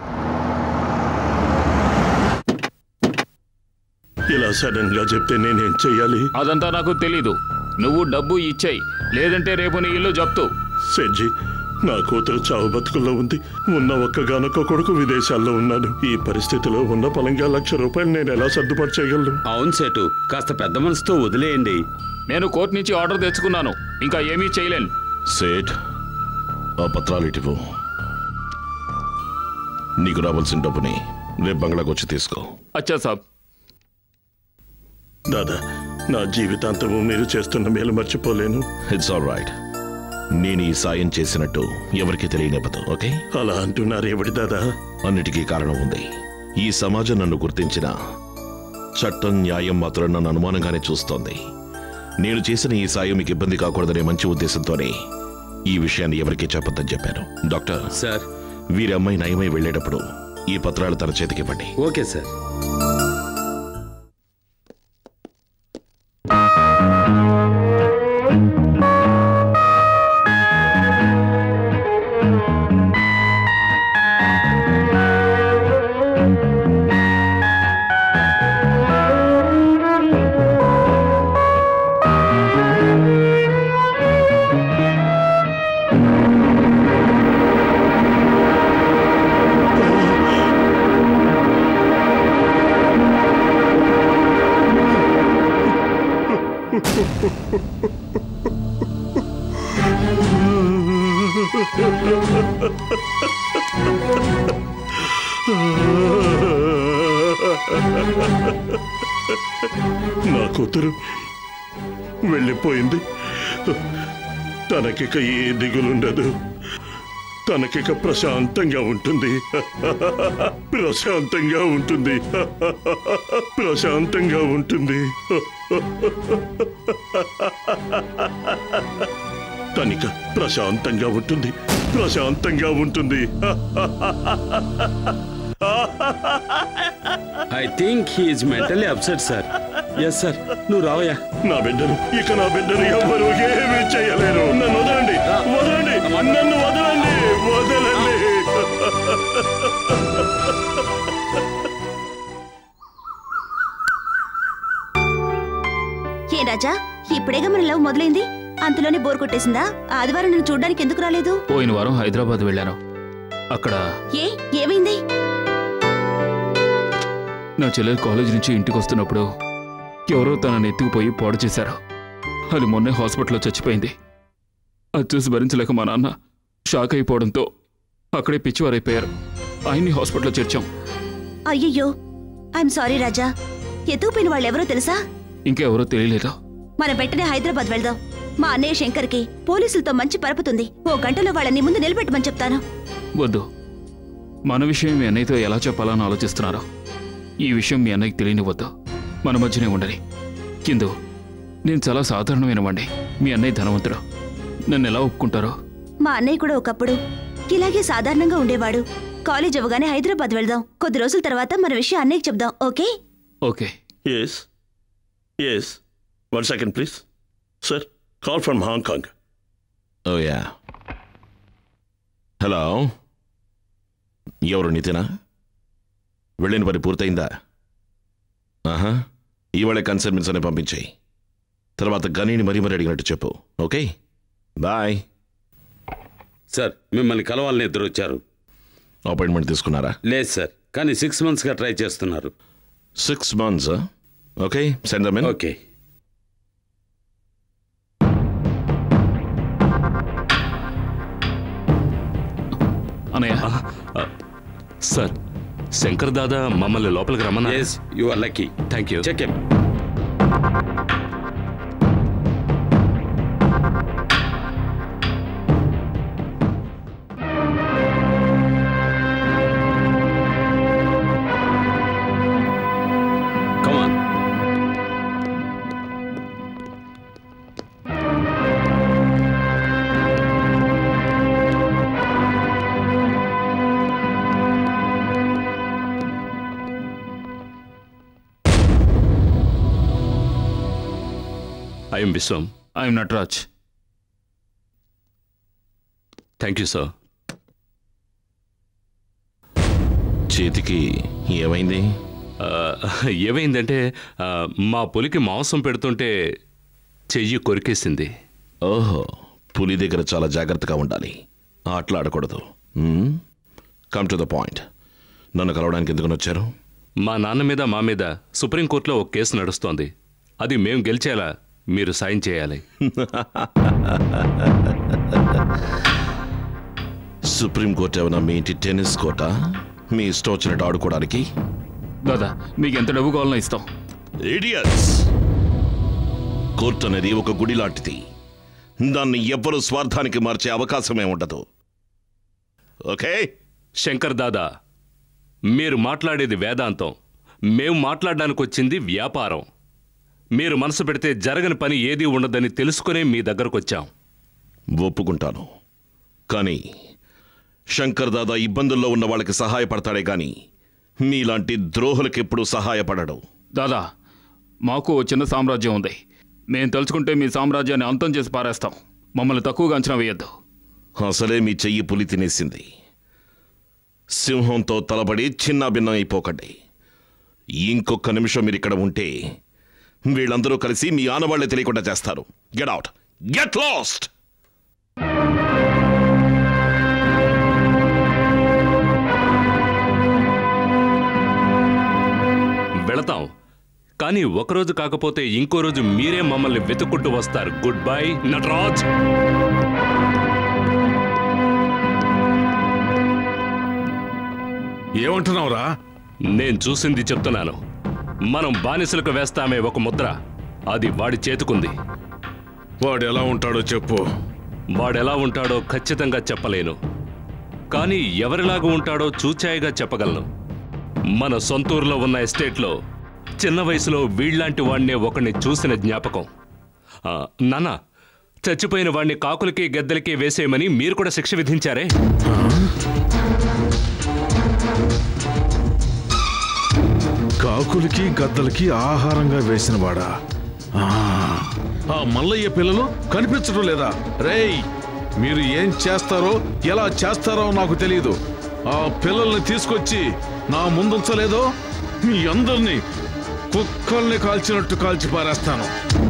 S11: ఇలా సడన్ గా చెప్తే నేనేం చెయ్యాలి
S12: అదంతా నాకు తెలీదు నువ్వు డబ్బు ఇచ్చేయి లేదంటే రేపు నీ ఇల్లు జప్తు
S11: సెడ్జి నా కూతురు చావు బతుకుల్లో ఉంది ఉన్న ఒక్కగానొక్క కొడుకు విదేశాల్లో ఉన్నాడు ఈ పరిస్థితిలో ఉన్న పలంగా లక్ష రూపాయలు నేను ఎలా సర్దుబాటు చేయగలను
S13: అవును సేటు కాస్త పెద్ద మనసుతో వదిలేయండి
S12: నేను కోర్టు నుంచి ఆర్డర్ తెచ్చుకున్నాను ఇంకా ఏమీ చేయలేను
S4: సేట్ ఆ పత్రాలు ఇటివు నీకు రావాల్సిన డబ్బుని రేపు బంగ్లాకి వచ్చి తీసుకో
S12: అచ్చా సాబ్
S11: దాదా నా జీవితాంతము మీరు చేస్తున్న మేలు మర్చిపోలేను
S4: ఇట్స్ ఆల్ రైట్ నేను ఈ సాయం చేసినట్టు ఎవరికి తెలియనివ్వదు ఓకే
S11: అలా అంటున్నారు ఎవడి దాదా
S4: అన్నిటికీ కారణం ఉంది ఈ సమాజం నన్ను గుర్తించిన చట్టం న్యాయం మాత్రం నన్ను అనుమానంగానే చూస్తోంది నేను చేసిన ఈ సాయం మీకు ఇబ్బంది కాకూడదనే మంచి ఉద్దేశంతోనే ఈ విషయాన్ని ఎవరికీ చెప్పొద్దని చెప్పాను డాక్టర్
S13: సార్
S4: వీరి అమ్మాయి నయమై వెళ్ళేటప్పుడు ఈ పత్రాలు తన చేతికివ్వండి
S13: ఓకే సార్
S11: నా కూతురు వెళ్ళిపోయింది తనకిక ఏ దిగులుండదు తనకిక ప్రశాంతంగా ఉంటుంది ప్రశాంతంగా ఉంటుంది ప్రశాంతంగా ఉంటుంది తనిక ప్రశాంతంగా ఉంటుంది ప్రశాంతంగా ఉంటుంది
S13: I think he's mentally upset sir yes sir నువ్వు రావయ్యా
S11: నా బిడ్డను ఇక నా బిడ్డను ఎవరు ఏమీ చేయలేరు నన్ను వదలండి వదలండి నన్ను వదలండి వదలండి
S14: ఏ రాజా ఇప్పుడేగా మన లవ్ మొదలైంది అంతలోనే బోర్ కొట్టేసిందా ఆదివారం నేను చూడడానికి ఎందుకు రాలేదు
S12: పోయిన వారం హైదరాబాద్ వెళ్ళాను అక్కడ
S14: ఏ ఏమైంది
S12: నా చెల్లెలు కాలేజ్ నుంచి ఇంటికి వస్తున్నప్పుడు ఎవరో తనని ఎత్తుకుపోయి పాడు చేశారు అది మొన్నే హాస్పిటల్లో చచ్చిపోయింది అది చూసి భరించలేక మా నాన్న షాక్ అయిపోవడంతో అక్కడే పిచ్చివారైపోయారు ఆయన్ని హాస్పిటల్లో చేర్చాం
S14: అయ్యయ్యో ఐఎమ్ సారీ రాజా ఎత్తుకుపోయిన వాళ్ళు ఎవరో తెలుసా
S12: ఇంకెవరో తెలియలేదు
S14: మనం వెంటనే హైదరాబాద్ వెళ్దాం మా అన్నయ్య శంకర్కి పోలీసులతో మంచి పరపుతుంది ఓ గంటలో వాళ్ళని ముందు నిలబెట్టమని చెప్తాను
S12: వద్దు మన విషయం మీ అన్నయ్యతో ఎలా చెప్పాలని ఆలోచిస్తున్నారో ఈ విషయం మీ అన్నయ్యకి తెలియనివద్దు మన మధ్యనే ఉండని కిందు నేను చాలా సాధారణమైన వాడిని మీ అన్నయ్య ధనవంతుడు నన్ను ఎలా ఒప్పుకుంటారో
S14: మా అన్నయ్య కూడా ఒకప్పుడు ఇలాగే సాధారణంగా ఉండేవాడు కాలేజ్ అవ్వగానే హైదరాబాద్ వెళ్దాం కొద్ది రోజుల తర్వాత మన విషయం అన్నయ్యకి చెప్దాం okay
S12: okay
S11: yes yes one second please sir call from Hong Kong
S4: oh yeah hello ఎవరు నితినా వెళ్ళిన పని పూర్తయిందా ఆహా ఇవాళ కన్సర్మెన్స్ అని పంపించాయి తర్వాత గనీని మరీ మరీ అడిగినట్టు చెప్పు ఓకే బాయ్
S13: సార్ మిమ్మల్ని కలవాలని ఇద్దరు వచ్చారు
S4: అపాయింట్మెంట్ తీసుకున్నారా
S13: లేదు సార్ కానీ సిక్స్ మంత్స్గా ట్రై చేస్తున్నారు
S4: six months okay send them
S13: okay
S12: అనయ్య
S1: సార్ శంకర్ దాదా మమ్మల్ని లోపలికి రమ్మన్నా
S13: yes you are lucky
S1: thank you
S13: check come on
S1: I'm Vishwam
S12: I'm Nataraj
S1: thank you sir
S4: చేతికి ఏమైంది
S1: ఆ, ఏమైందంటే ఆ, మా పులికి మాంసం పెడుతుంటే చెయ్యి కొరికేసింది
S4: ఓహో పులి దగ్గర చాలా జాగ్రత్తగా ఉండాలి అట్లా ఆడకూడదు కమ్ టు ద పాయింట్ నన్ను కలవడానికి ఎందుకు వచ్చారు
S1: మా నాన్న మీద మా మీద సుప్రీంకోర్టులో ఒక కేసు నడుస్తోంది అది మేము గెలిచేలా మీరు సాయం చేయాలి
S4: సుప్రీంకోర్టు ఏమైనా మీ ఇంటి టెన్నిస్ కోర్టా మీ ఇష్టం వచ్చినట్టు ఆడుకోవడానికి
S12: దాదా మీకు ఎంత డబ్బు కావాలన్నా ఇస్తాం
S4: ఇడియట్స్ కోర్టు అనేది ఒక గుడి లాంటిది దాన్ని ఎవ్వరూ స్వార్థానికి మార్చే అవకాశమే ఉండదు ఓకే
S1: శంకర్ దాదా మీరు మాట్లాడేది వేదాంతం మేము మాట్లాడడానికి వచ్చింది వ్యాపారం మీరు మనసు పెడితే జరగని పని ఏదీ ఉండదని తెలుసుకునే మీ దగ్గరకు వచ్చాం
S4: ఒప్పుకుంటాను కానీ శంకర్ దాదా ఇబ్బందుల్లో ఉన్న వాళ్ళకి సహాయపడతాడే గాని మీలాంటి ద్రోహులకి ఎప్పుడు సహాయపడడు
S12: దాదా మాకు ఓ చిన్న సామ్రాజ్యం ఉంది మేము తలుచుకుంటే మీ సామ్రాజ్యాన్ని అంతం చేసి పారేస్తాం మమ్మల్ని తక్కువగా అంచనా వేయొద్దు
S4: అసలే మీ చెయ్యి పులి తినేసింది సింహంతో తలబడి చిన్న భిన్నం అయిపోకండి ఇంకొక నిమిషం మీరు ఇక్కడ ఉంటే వీళ్ళందరూ కలిసి మీ ఆనవాళ్లే తెలియకుండా చేస్తారు గెట్ అవుట్ గెట్ లాస్ట్
S1: వెళతాం కానీ ఒకరోజు కాకపోతే ఇంకో రోజు మీరే మమ్మల్ని వెతుక్కుంటూ వస్తారు గుడ్ బై నటరాజ్
S5: ఏమంటున్నావురా
S1: నేను చూసింది చెప్తున్నాను మనం బానిసలకు వేస్తామే ఒక ముద్ర అది వాడి చేతుకుంది
S5: వాడు ఎలా ఉంటాడో చెప్పు
S1: వాడెలా ఉంటాడో ఖచ్చితంగా చెప్పలేను కానీ ఎవరిలాగా ఉంటాడో చూచాయిగా చెప్పగలను మన సొంతూరులో ఉన్న ఎస్టేట్లో చిన్న వయసులో వీళ్ళలాంటి వాణ్ణే ఒకడిని చూసిన జ్ఞాపకం ఆ, నాన్న చచ్చిపోయిన వాణ్ణి కాకులకి గద్దెలకి వేసేయమని మీరు కూడా శిక్ష విధించారే
S5: కాకులకి గద్దలకి ఆహారంగా వేసినవాడా ఆ, ఆ మల్లయ్య పిల్లలు కనిపించడం లేదా రేయ్ మీరు ఏం చేస్తారో ఎలా చేస్తారో నాకు తెలియదు ఆ పిల్లల్ని తీసుకొచ్చి నా ముందుంచలేదో మీ అందరినీ కుక్కల్ని కాల్చినట్టు కాల్చి పారేస్తాను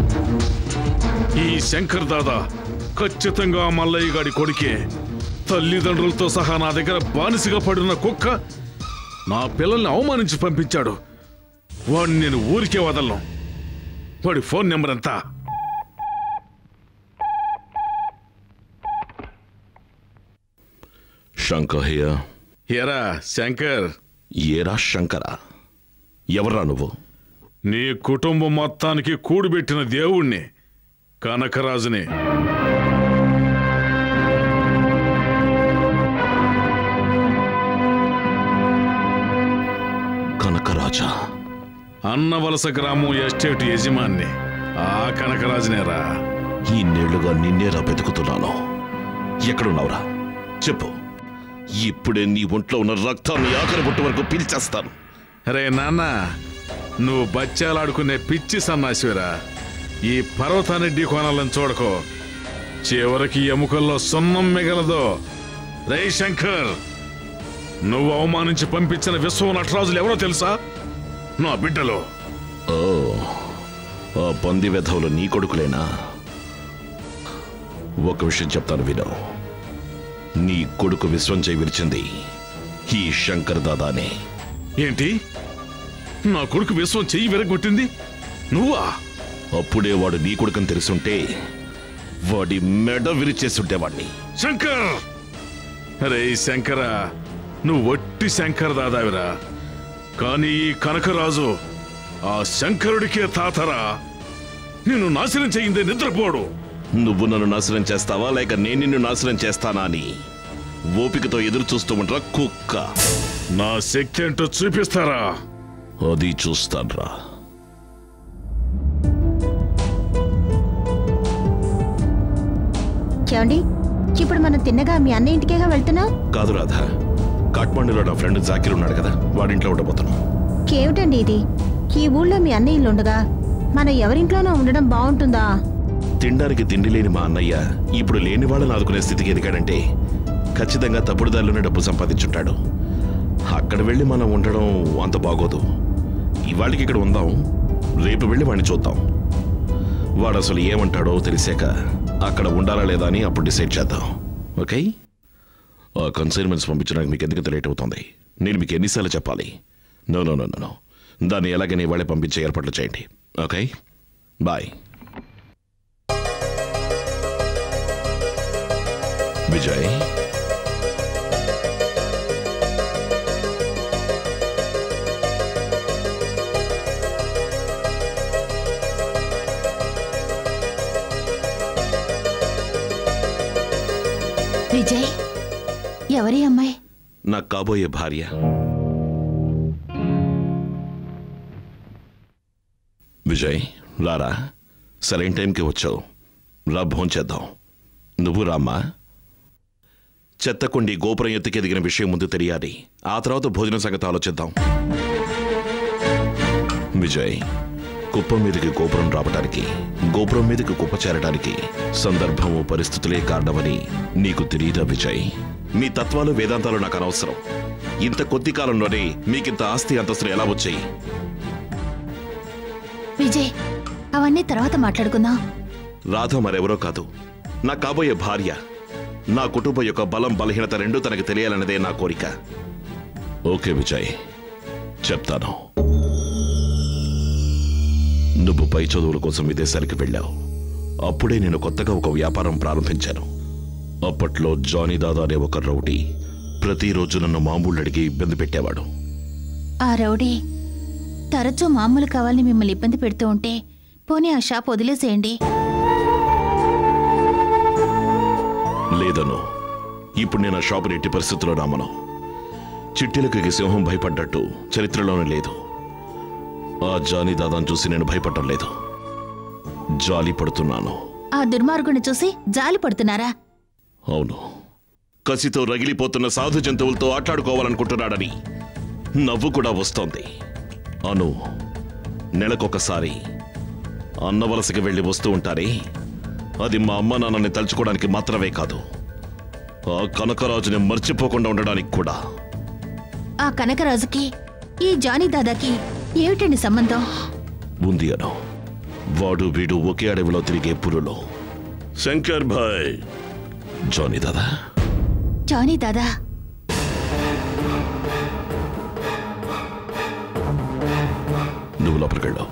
S5: ఈ శంకర్ దాదా ఖచ్చితంగా మల్లయ్య గాడి కొడుకే తల్లిదండ్రులతో సహా నా దగ్గర బానిసగా పడిన కుక్క నా పిల్లల్ని అవమానించి పంపించాడు వాడిని నేను ఊరికే వదలను వాడి ఫోన్ నెంబర్ ఎంత
S4: శంకరయ్య
S5: ఏరా శంకర్
S4: ఏరా శంకర ఎవర్రా నువ్వు
S5: నీ కుటుంబం మొత్తానికి కూడిబెట్టిన దేవుణ్ణి కనకరాజుని
S4: కనకరాజా
S5: అన్నవలస గ్రామం ఎస్టేట్ యజమాన్ని ఆ కనకరాజునేరా
S4: ఇన్నేళ్లుగా నిన్నేరా వెతుకుతున్నాను ఎక్కడున్నావురా చెప్పు ఇప్పుడే నీ ఒంట్లో ఉన్న రక్తాన్ని ఆఖరి బొట్టు వరకు పీల్చేస్తాను
S5: రే నాన్న నువ్వు బచ్చాలాడుకునే పిచ్చి సన్నాసివిరా ఈ పర్వతాన్ని ఢీకోనాలని చూడకో చివరికి ఎముకల్లో సున్నం మిగలదు రే శంకర్ నువ్వు అవమానించి పంపించిన విశ్వం నటరాజులు ఎవరో తెలుసా నా బిడ్డలు
S4: ఓ ఆ పంది వెధవులు నీ కొడుకులేనా ఒక విషయం చెప్తాను విను నీ కొడుకు విశ్వం చేయి విరిచింది ఈ శంకర్ దాదానే
S5: ఏంటి నా కొడుకు విశ్వం చెయ్యి విరగొట్టింది నువ్వా
S4: అప్పుడే వాడు నీ కొడుకుని తెలుసుంటే వాడి మెడ విరిచేస్తుంటే వాడిని
S5: శంకర్ అరే శంకర నువ్వు ఒట్టి శంకర్ దాదావిరా కానీ ఈ కనకరాజు ఆ శంకరుడికే తాతరా నిన్ను నాశనం చేయిందే నిద్రపోడు
S4: నువ్వు నన్ను నాశనం చేస్తావా లేక నేను నిన్ను నాశనం చేస్తానా అని ఓపికతో ఎదురు చూస్తూ ఉంటా కుక్క
S5: నా శక్తి ఏంటో చూపిస్తారా
S4: అది చూస్తాన్రా
S14: ఏమండి ఇప్పుడు మనం తిన్నగా మీ అన్న ఇంటికేగా వెళ్తున్నాం
S4: కాదు రాధా కాఠ్మండూలో నా ఫ్రెండ్ జాకిర్ ఉన్నాడు కదా వాడింట్లో ఉండబోతున్నాం
S14: కేమిటండి ఇది ఈ ఊళ్ళో మీ అన్న ఇల్లు ఉండగా మన ఎవరింట్లోనో ఉండడం బాగుంటుందా
S4: తినడానికి తిండి లేని మా అన్నయ్య ఇప్పుడు లేని వాళ్ళని ఆదుకునే స్థితికి ఎదిగాడంటే ఖచ్చితంగా తప్పుడు దారిలోనే డబ్బు సంపాదించుంటాడు అక్కడ వెళ్ళి మనం ఉండడం అంత బాగోదు ఇవాళకి ఇక్కడ ఉందాం రేపు వెళ్ళి వాడిని చూద్దాం వాడు అసలు ఏమంటాడో తెలిసాక అక్కడ ఉండాలా లేదా అని అప్పుడు డిసైడ్ చేద్దాం ఓకే ఆ కన్సైన్మెంట్స్ పంపించడానికి మీకు ఎందుకు లేట్ అవుతుంది నేను మీకు ఎన్నిసార్లు చెప్పాలి నో నో నో నో దాన్ని ఎలాగైనా ఇవాళే పంపించే ఏర్పాట్లు చేయండి ఓకే బాయ్ విజయ్
S9: విజయ్ ఎవరి అమ్మాయి
S4: నాకు కాబోయే భార్య విజయ్ రారా సరైన టైంకి వచ్చావు రా భోంచేద్దాం నువ్వు రామ్మా చెత్తకుండి గోపురం ఎత్తుకి ఎదిగిన విషయం ముందు తెలియాలి ఆ తర్వాత భోజనం సంగతి ఆలోచిద్దాం విజయ్ కుప్పం మీదకి గోపురం రావడానికి గోపురం మీదకి కుప్ప చేరడానికి సందర్భము పరిస్థితులే కారణమని నీకు తెలియదా విజయ్ మీ తత్వాలు వేదాంతాలు నాకు అనవసరం ఇంత కొద్ది కాలంలోనే మీకింత ఆస్తి అంతస్తులు ఎలా వచ్చాయి
S9: విజయ్ అవన్నీ తర్వాత మాట్లాడుకుందాం
S4: రాధ మరెవరో కాదు నా కాబోయే భార్య నా కుటుంబం యొక్క బలం బలహీనత రెండూ తనకు తెలియాలన్నదే నా కోరిక ఓకే విజయ్ చెప్తాను నువ్వు పై చదువుల కోసం విదేశాలకు వెళ్ళావు అప్పుడే నేను కొత్తగా ఒక వ్యాపారం ప్రారంభించాను అప్పట్లో జానీ దాదా అనే ఒక రౌడీ ప్రతిరోజు నన్ను మామూలు అడిగి ఇబ్బంది పెట్టేవాడు
S9: ఆ రౌడీ తరచూ మామూలు కావాలని మిమ్మల్ని ఇబ్బంది పెడుతూ ఉంటే పోనీ ఆ షాప్ వదిలేసేయండి
S4: లేదను ఇప్పుడు నేను ఆ షాపుని ఎట్టి పరిస్థితుల్లో నమ్మను చిట్టీలకు సింహం భయపడ్డట్టు చరిత్రలోనే లేదు ఆ జానీ దాదాను చూసి నేను భయపడటం లేదు జాలి పడుతున్నాను
S9: ఆ దుర్మార్గుని చూసి జాలి పడుతున్నారా
S4: అవును కసితో రగిలిపోతున్న సాధు జంతువులతో ఆట్లాడుకోవాలనుకుంటున్నాడని నవ్వు కూడా వస్తోంది అను నెలకొకసారి అన్నవలసకి వెళ్ళి వస్తూ ఉంటారే అది మా అమ్మ నాన్నని తలుచుకోవడానికి మాత్రమే కాదు ఆ కనకరాజుని మర్చిపోకుండా ఉండడానికి కూడా
S9: ఆ కనకరాజుకి ఈ జానీ దాదాకి ఏమిటండి సంబంధం
S4: ఉంది అను వాడు వీడు ఒకే అడవిలో తిరిగే పురులో
S11: శంకర్ భాయ్
S4: జానీ దాదా
S9: జానీ దాదా
S4: నువ్వు లోపలికెళ్ళావు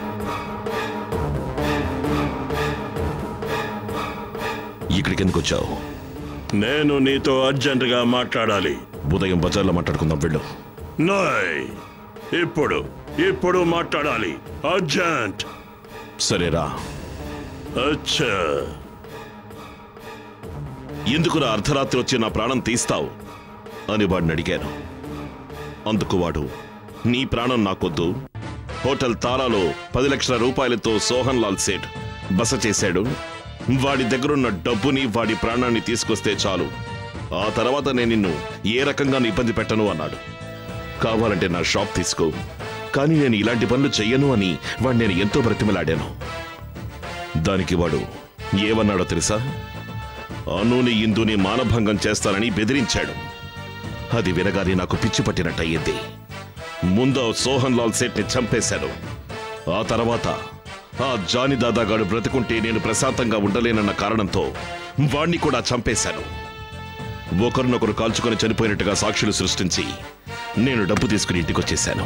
S4: ఇక్కడికి ఎందుకు వచ్చావు
S11: నేను నీతో అర్జెంటుగా మాట్లాడాలి
S4: ఉదయం బజార్లో మాట్లాడుకుందాం వెళ్ళు
S11: నాయ్ ఇప్పుడు ఇప్పుడు మాట్లాడాలి అర్జెంట్
S4: సరేరా
S11: అచ్చా
S4: ఎందుకురా అర్ధరాత్రి వచ్చి నా ప్రాణం తీస్తావు అని వాడిని అడిగాను అందుకు వాడు నీ ప్రాణం నాకొద్దు హోటల్ తారాలో పది లక్షల రూపాయలతో సోహన్ లాల్ సేట్ బస చేశాడు వాడి దగ్గరున్న డబ్బుని వాడి ప్రాణాన్ని తీసుకొస్తే చాలు ఆ తర్వాత నేను నిన్ను ఏ రకంగా ఇబ్బంది పెట్టను అన్నాడు కావాలంటే నా షాప్ తీసుకో కానీ నేను ఇలాంటి పనులు చెయ్యను అని వాడు నేను ఎంతో బ్రతిమలాడాను దానికి వాడు ఏమన్నాడో తెలుసా అనుని ఇందుని మానభంగం చేస్తానని బెదిరించాడు అది వినగానే నాకు పిచ్చి పట్టినట్టయింది ముందు సోహన్ లాల్ సేట్ని చంపేశాను ఆ తర్వాత ఆ జాని దాదాగాడు బ్రతుకుంటే నేను ప్రశాంతంగా ఉండలేనన్న కారణంతో వాణ్ణి కూడా చంపేశాను ఒకరినొకరు కాల్చుకొని చనిపోయినట్టుగా సాక్షులు సృష్టించి నేను డబ్బు తీసుకుని ఇంటికొచ్చేశాను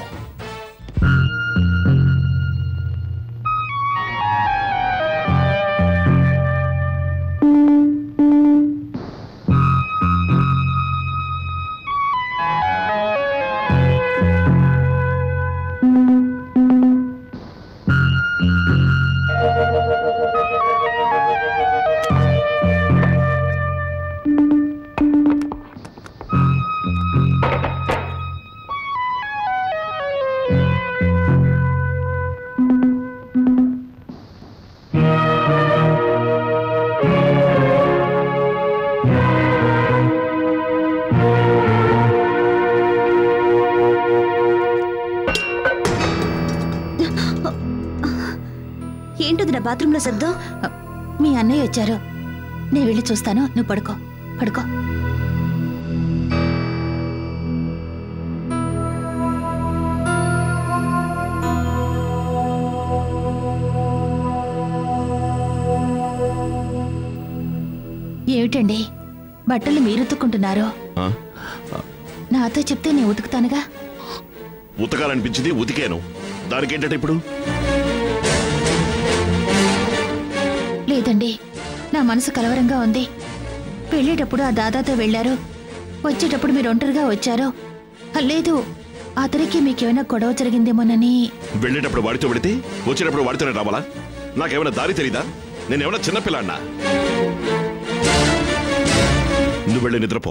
S14: ఏంటది నా బాత్రూంలో శబ్దం
S9: మీ అన్నయ్య వచ్చారు నేను వెళ్ళి చూస్తాను నువ్వు పడుకో పడుకో ఏమిటండి బట్టలు మీరు ఉతుక్కుంటున్నారు
S4: ఆ?
S9: నాతో చెప్తే నేను ఉతుకుతానుగా
S4: ఉతకాలనిపించింది ఉతికాను దానికేంటంటే ఇప్పుడు
S9: లేదండి నా మనసు కలవరంగా ఉంది వెళ్ళేటప్పుడు ఆ దాదాతో వెళ్ళారు వచ్చేటప్పుడు మీరు ఒంటరిగా వచ్చారు ఆ, లేదు అతనికి మీకేమైనా గొడవ జరిగిందేమోనని
S4: వెళ్ళేటప్పుడు వాడితో వెళితే వచ్చేటప్పుడు వాడితోనే రావాలా నాకేమైనా దారి తెలీదా నేనేమైనా చిన్నపిల్లాడినా నువ్వు వెళ్ళి నిద్రపో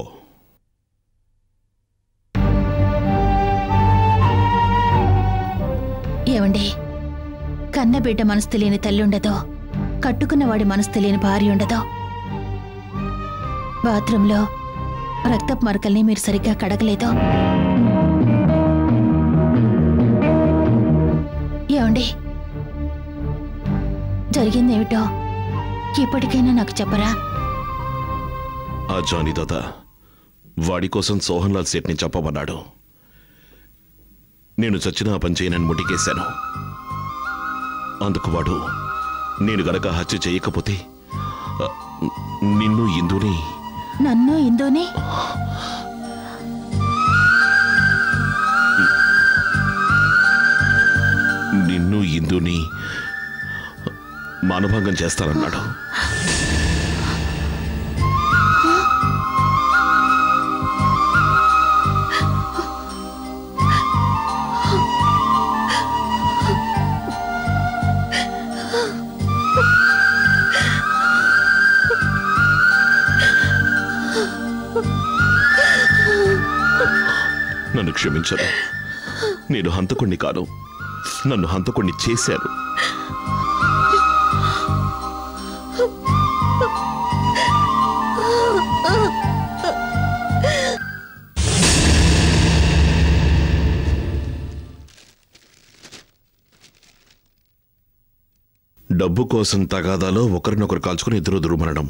S9: ఏమండి కన్నబిడ్డ మనసు తెలియని తల్లి ఉండదో కట్టుకున్న వాడి మనసు తెలియని భార్య ఉండదో బాత్రూంలో రక్తపు మరకల్ని మీరు సరిగ్గా కడగలేదో ఏమండి జరిగిందేమిటో ఇప్పటికైనా నాకు చెప్పరా
S4: ఆ జానీ దాదా వాడి కోసం సోహన్ లాల్ సేట్ని చెప్పమన్నాడు నేను చచ్చిన ఆ పని చేయనని ముటికేశాను అందుకు వాడు నేను గనక హత్య చేయకపోతే ఆ, నిన్ను ఇందుని
S9: నన్ను ఇందోని
S4: నిన్ను ఇందుని మానభంగం చేస్తానన్నాడు నన్ను క్షమించను నేను హంతకుణ్ణి కాను నన్ను హంతకుణ్ణి చేశాను డబ్బు కోసం తగాదాలో ఒకరినొకరు కాల్చుకుని ఇద్దరు దుర్మరణం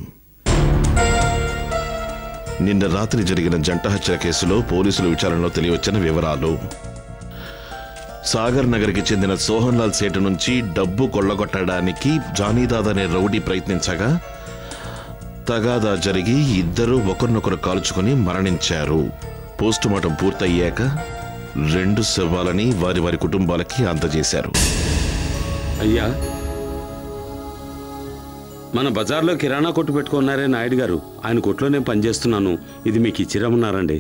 S4: నిన్న రాత్రి జరిగిన జంట హత్యల కేసులో పోలీసుల విచారణలో తెలియవచ్చిన వివరాలు సాగర్ నగర్కి చెందిన సోహన్ లాల్ సేటు నుంచి డబ్బు కొల్లగొట్టడానికి జానీదాద్ అనే రౌడీ ప్రయత్నించగా తగాదా జరిగి ఇద్దరు ఒకరినొకరు కాల్చుకుని మరణించారు పోస్టుమార్టం పూర్తయ్యాక రెండు శవాలని వారి వారి కుటుంబాలకి అందజేశారు
S13: అయ్యా మన బజార్లో కిరాణా కొట్టు పెట్టుకున్నారే నాయుడు గారు ఆయన కొట్లో నేను పనిచేస్తున్నాను ఇది మీకు ఇచ్చిరమ్మన్నారండి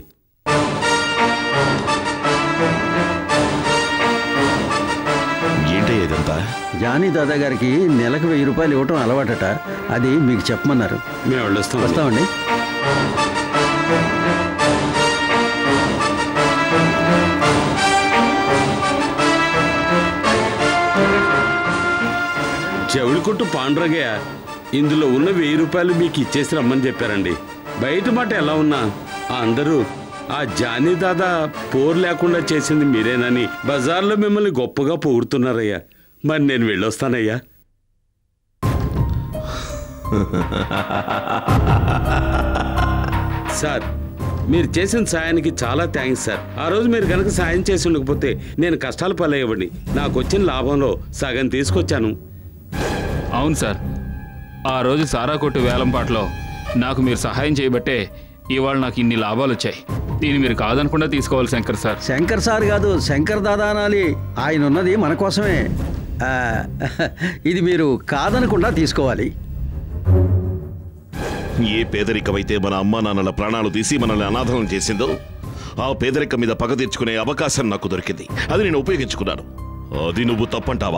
S4: ఏంటి ఇదంతా
S2: జానీ దాదా గారికి నెలకు వెయ్యి రూపాయలు ఇవ్వటం అలవాటట అది మీకు చెప్పమన్నారు
S13: మేము వెళ్ళొస్తాం
S2: వస్తామండి
S13: జవుడి కొట్టు పాండ్రగయ్య ఇందులో ఉన్న వెయ్యి రూపాయలు మీకు ఇచ్చేసి రమ్మని చెప్పారండి బయట మాట ఎలా ఉన్నా ఆ అందరూ ఆ జానీ దాదా పోరు లేకుండా చేసింది మీరేనని బజార్లో మిమ్మల్ని గొప్పగా పొగుడుతున్నారయ్యా మరి నేను వెళ్ళొస్తానయ్యా సార్ మీరు చేసిన సాయానికి చాలా థ్యాంక్స్ సార్ ఆ రోజు మీరు కనుక సాయం చేసి ఉండకపోతే నేను కష్టాలు పాలయ్యేవాడిని నాకు వచ్చిన లాభంలో సగం తీసుకొచ్చాను
S12: అవును సార్ ఆ రోజు సారా కొట్టు వేలంపాట్లో నాకు మీరు సహాయం చేయబట్టే ఇవాళ నాకు ఇన్ని లాభాలు వచ్చాయి దీన్ని మీరు కాదనకుండా తీసుకోవాలి శంకర్ సార్
S2: శంకర్ సార్ కాదు శంకర్ దాదా అనాలి ఆయన ఉన్నది మన కోసమే ఆ, ఇది మీరు కాదనకుండా తీసుకోవాలి
S4: ఏ పేదరికమైతే మన అమ్మా నాన్నల ప్రాణాలు తీసి మనల్ని అనాథనం చేసిందో ఆ పేదరికం మీద పగ తీర్చుకునే అవకాశం నాకు దొరికింది అది నేను ఉపయోగించుకున్నాను అది నువ్వు తప్పంటావా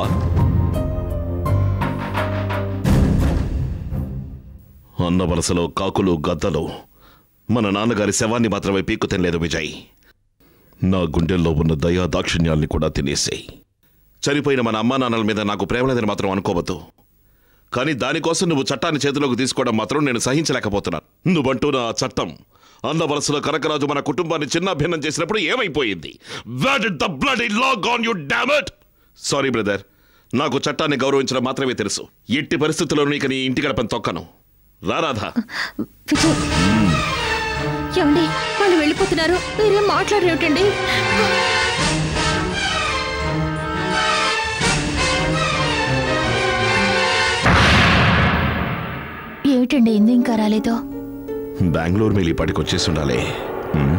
S4: అన్న వలసలో కాకులు గద్దలు మన నాన్నగారి శవాన్ని మాత్రమే పీక్కు తినలేదు విజయ్ నా గుండెల్లో ఉన్న దయా దాక్షిణ్యాల్ని కూడా తినేసాయి చనిపోయిన మన అమ్మా నాన్నల మీద నాకు ప్రేమ లేదని మాత్రం అనుకోవద్దు కానీ దానికోసం నువ్వు చట్టాన్ని చేతిలోకి తీసుకోవడం మాత్రం నేను సహించలేకపోతున్నాను నువ్వంటూ నా చట్టం అన్న వలసలో కనకరాజు మన కుటుంబాన్ని చిన్న భిన్నం చేసినప్పుడు ఏమైపోయింది సారీ బ్రదర్ నాకు చట్టాన్ని గౌరవించడం మాత్రమే తెలుసు ఎట్టి పరిస్థితుల్లోనూ ఇక నీ ఇంటి గడపని తొక్కను రారాధా
S9: విజయ్ ఏమండి వాళ్ళు వెళ్ళిపోతున్నారు మీరేం మాట్లాడరేమిటండి ఏమిటండి ఎందు ఇంకా రాలేదో
S4: బెంగళూరు మీద ఇప్పటికి వచ్చేసి ఉండాలి హ్మ్?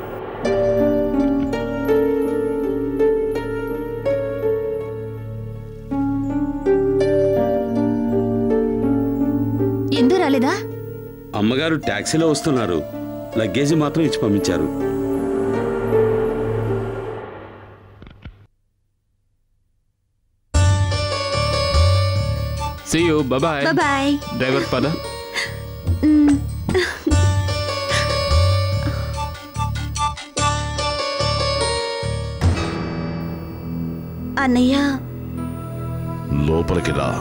S9: ఎందు రాలేదా
S13: అమ్మగారు ట్యాక్సీలో వస్తున్నారు లగేజీ మాత్రం ఇచ్చి పంపించారు
S12: see you bye
S14: bye
S12: driver పద
S14: అన్నయ్య
S4: లోపలికి రా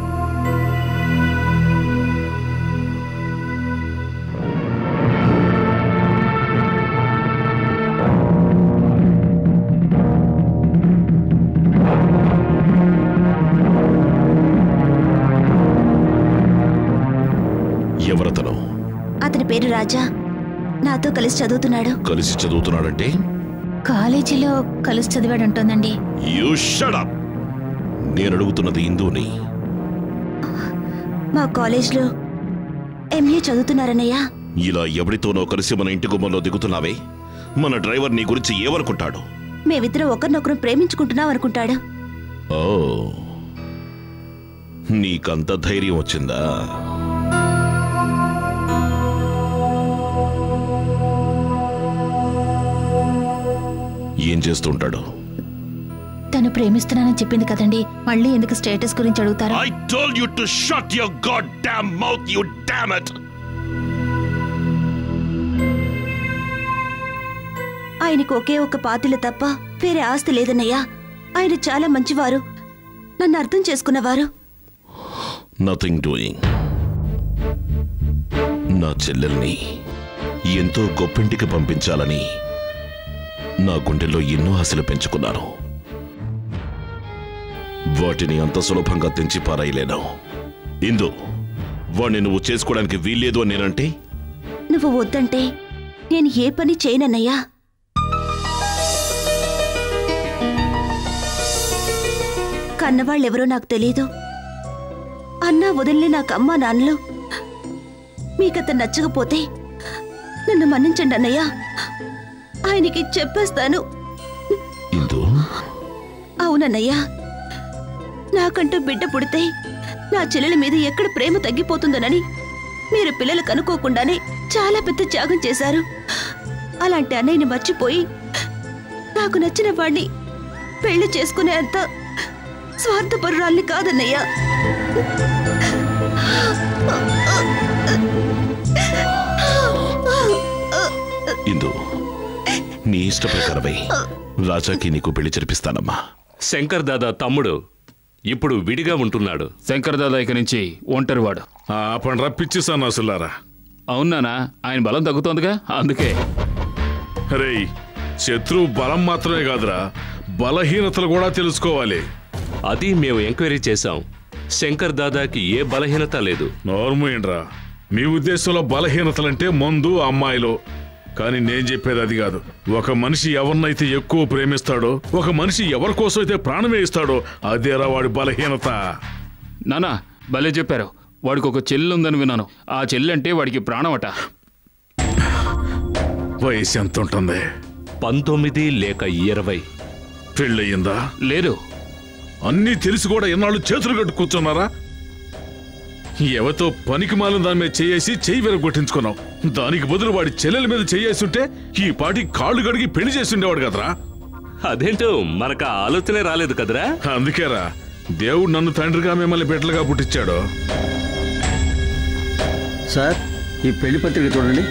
S4: ఎవరతను
S14: అతని పేరు రాజా నాతో కలిసి చదువుతున్నాడు
S4: కలిసి చదువుతున్నాడంటే
S9: కాలేజీలో కలిసి చదివాడంటోందండి
S4: యూ షడప్ నేను అడుగుతున్నది ఇందుని
S14: మా కాలేజ్లో ఎంఏ చదువుతున్నారన్నయ్య
S4: ఇలా ఎవరితోనో కలిసి మన ఇంటి గుమ్మంలో దిగుతున్నావే మన డ్రైవర్ నీ గురించి ఏమనుకుంటాడు
S14: మేమిద్దరం ఒకరినొకరు ప్రేమించుకుంటున్నాం అనుకుంటాడు
S4: ఓ నీకంత ధైర్యం వచ్చిందా ఏం చేస్తుంటాడు
S9: తను ప్రేమిస్తున్నానని చెప్పింది కదండి మళ్ళీ ఎందుకు స్టేటస్ గురించి అడుగుతారు
S4: I told you to shut your goddamn mouth, you damn it!
S14: ఆయనకు ఒకే ఒక పాతిల తప్ప వేరే ఆస్తి లేదన్నయ్యా ఆయన చాలా మంచివారు నన్ను అర్థం చేసుకున్నవారు
S4: నథింగ్ డూయింగ్ నా చెల్లెల్ని ఎంతో గొప్పింటికి పంపించాలని నా గుండెల్లో ఎన్నో ఆశలు పెంచుకున్నాను వాటిని అంత సులభంగా తెంచి పారాయలేను ఇందు వాణ్ణి నువ్వు చేసుకోవడానికి వీల్లేదు అని నేనంటే
S14: నువ్వు వద్దంటే నేను ఏ పని చేయనన్నయ్యా కన్నవాళ్ళెవరో నాకు తెలీదు అన్నా వదిలిన నాకు అమ్మా నాన్నలు మీకత నచ్చకపోతే నన్ను మన్నించండి అన్నయ్య ఆయనకి చెప్పేస్తాను
S4: ఇందు
S14: అవునన్నయ్యా నాకంటూ బిడ్డ పుడితే నా చెల్లెల మీద ఎక్కడ ప్రేమ తగ్గిపోతుందోనని మీరు పిల్లలు కనుక్కోకుండానే చాలా పెద్ద త్యాగం చేశారు అలాంటి అన్నయ్యని మర్చిపోయి నాకు నచ్చిన వాణ్ణి పెళ్లి చేసుకునే అంత స్వార్థపరురాల్ని కాదన్నయ్యా
S4: ఇందు నీ ఇష్ట ప్రకారమై రాజాకి నీకు పెళ్లి జరిపిస్తానమ్మా
S1: శంకర్ దాదా తమ్ముడు ఇప్పుడు విడిగా ఉంటున్నాడు
S12: శంకర్ దాదా ఇక నుంచి ఒంటరివాడు
S5: ఆపండి రప్పించి సన్నాసులారా
S12: అవునానా ఆయన బలం తగ్గుతోందిగా అందుకే
S5: రేయ్ శత్రువు బలం మాత్రమే కాదురా బలహీనతలు కూడా తెలుసుకోవాలి
S1: అది మేము ఎంక్వైరీ చేశాం శంకర్ దాదాకి ఏ బలహీనత లేదు
S5: నోర్మూయండ్రా మీ ఉద్దేశంలో బలహీనతలంటే మందు అమ్మాయిలు కానీ నేను చెప్పేది అది కాదు ఒక మనిషి ఎవరినైతే ఎక్కువ ప్రేమిస్తాడో ఒక మనిషి ఎవరి కోసం అయితే ప్రాణమే ఇస్తాడో అదేరా వాడి బలహీనత
S12: నానా భలే చెప్పారు వాడికి ఒక చెల్లి ఉందని విన్నాను ఆ చెల్లి అంటే వాడికి ప్రాణమట
S5: వయసు ఎంత ఉంటుంది
S1: పంతొమ్మిది లేక ఇరవై
S5: పెళ్ళయిందా
S12: లేదు
S5: అన్నీ తెలిసి కూడా ఎన్నాళ్ళు చేతులు కట్టు కూర్చున్నారా ఎవతో పనికి మాలిన దాని మీద చేయేసి చెయ్యి విరగొట్టించుకున్నావు దానికి బదులు వాడి చెల్లెల మీద చేయేస్తుంటే ఈ పాటి కాళ్ళు గడిగి పెళ్లి చేసి ఉండేవాడు కదరా
S1: అదేంటో మనకు ఆ ఆలోచనే రాలేదు కదరా
S5: అందుకేరా దేవుడు నన్ను తండ్రిగా మిమ్మల్ని బిడ్డలుగా పుట్టించాడు
S2: సార్ ఈ పెళ్లి పత్రిక చూడండి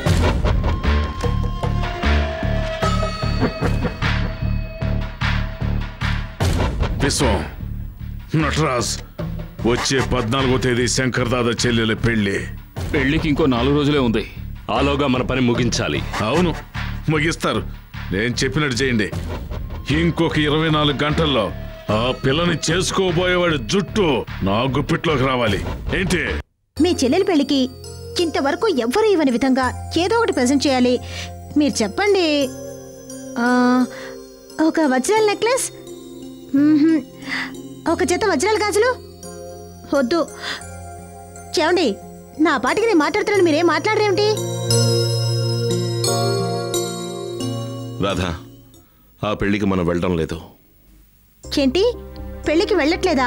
S5: విశ్వం నటరాజ్ వచ్చే పద్నాలుగో తేదీ శంకర్ దాదా చెల్లెల పెళ్లి
S12: పెళ్లికి ఇంకో నాలుగు రోజులే ఉంది
S1: ఆలోగా మన పని ముగించాలి
S5: అవును ముగిస్తారు నేను చెప్పినట్టు చేయండి ఇంకొక ఇరవై నాలుగు గంటల్లో ఆ పిల్లని చేసుకోబోయేవాడి జుట్టు నా గుప్పిట్లోకి రావాలి ఏంటి
S15: మీ చెల్లెలి పెళ్లికి ఇంతవరకు ఎవ్వరూ ఇవ్వని విధంగా ఏదో ఒకటి ప్రజెంట్ చేయాలి మీరు చెప్పండి ఆ, ఒక వజ్రాల నెక్లెస్ మ్మ్హ్మ్. ఒక జత వజ్రాల గాజులు వద్దు చెవండి నా పాటికి నేను మాట్లాడుతున్నాను మీరేం మాట్లాడరేమిటి
S4: రాధా ఆ పెళ్లికి మనం వెళ్ళడం లేదు
S15: ఏంటి పెళ్లికి వెళ్ళట్లేదా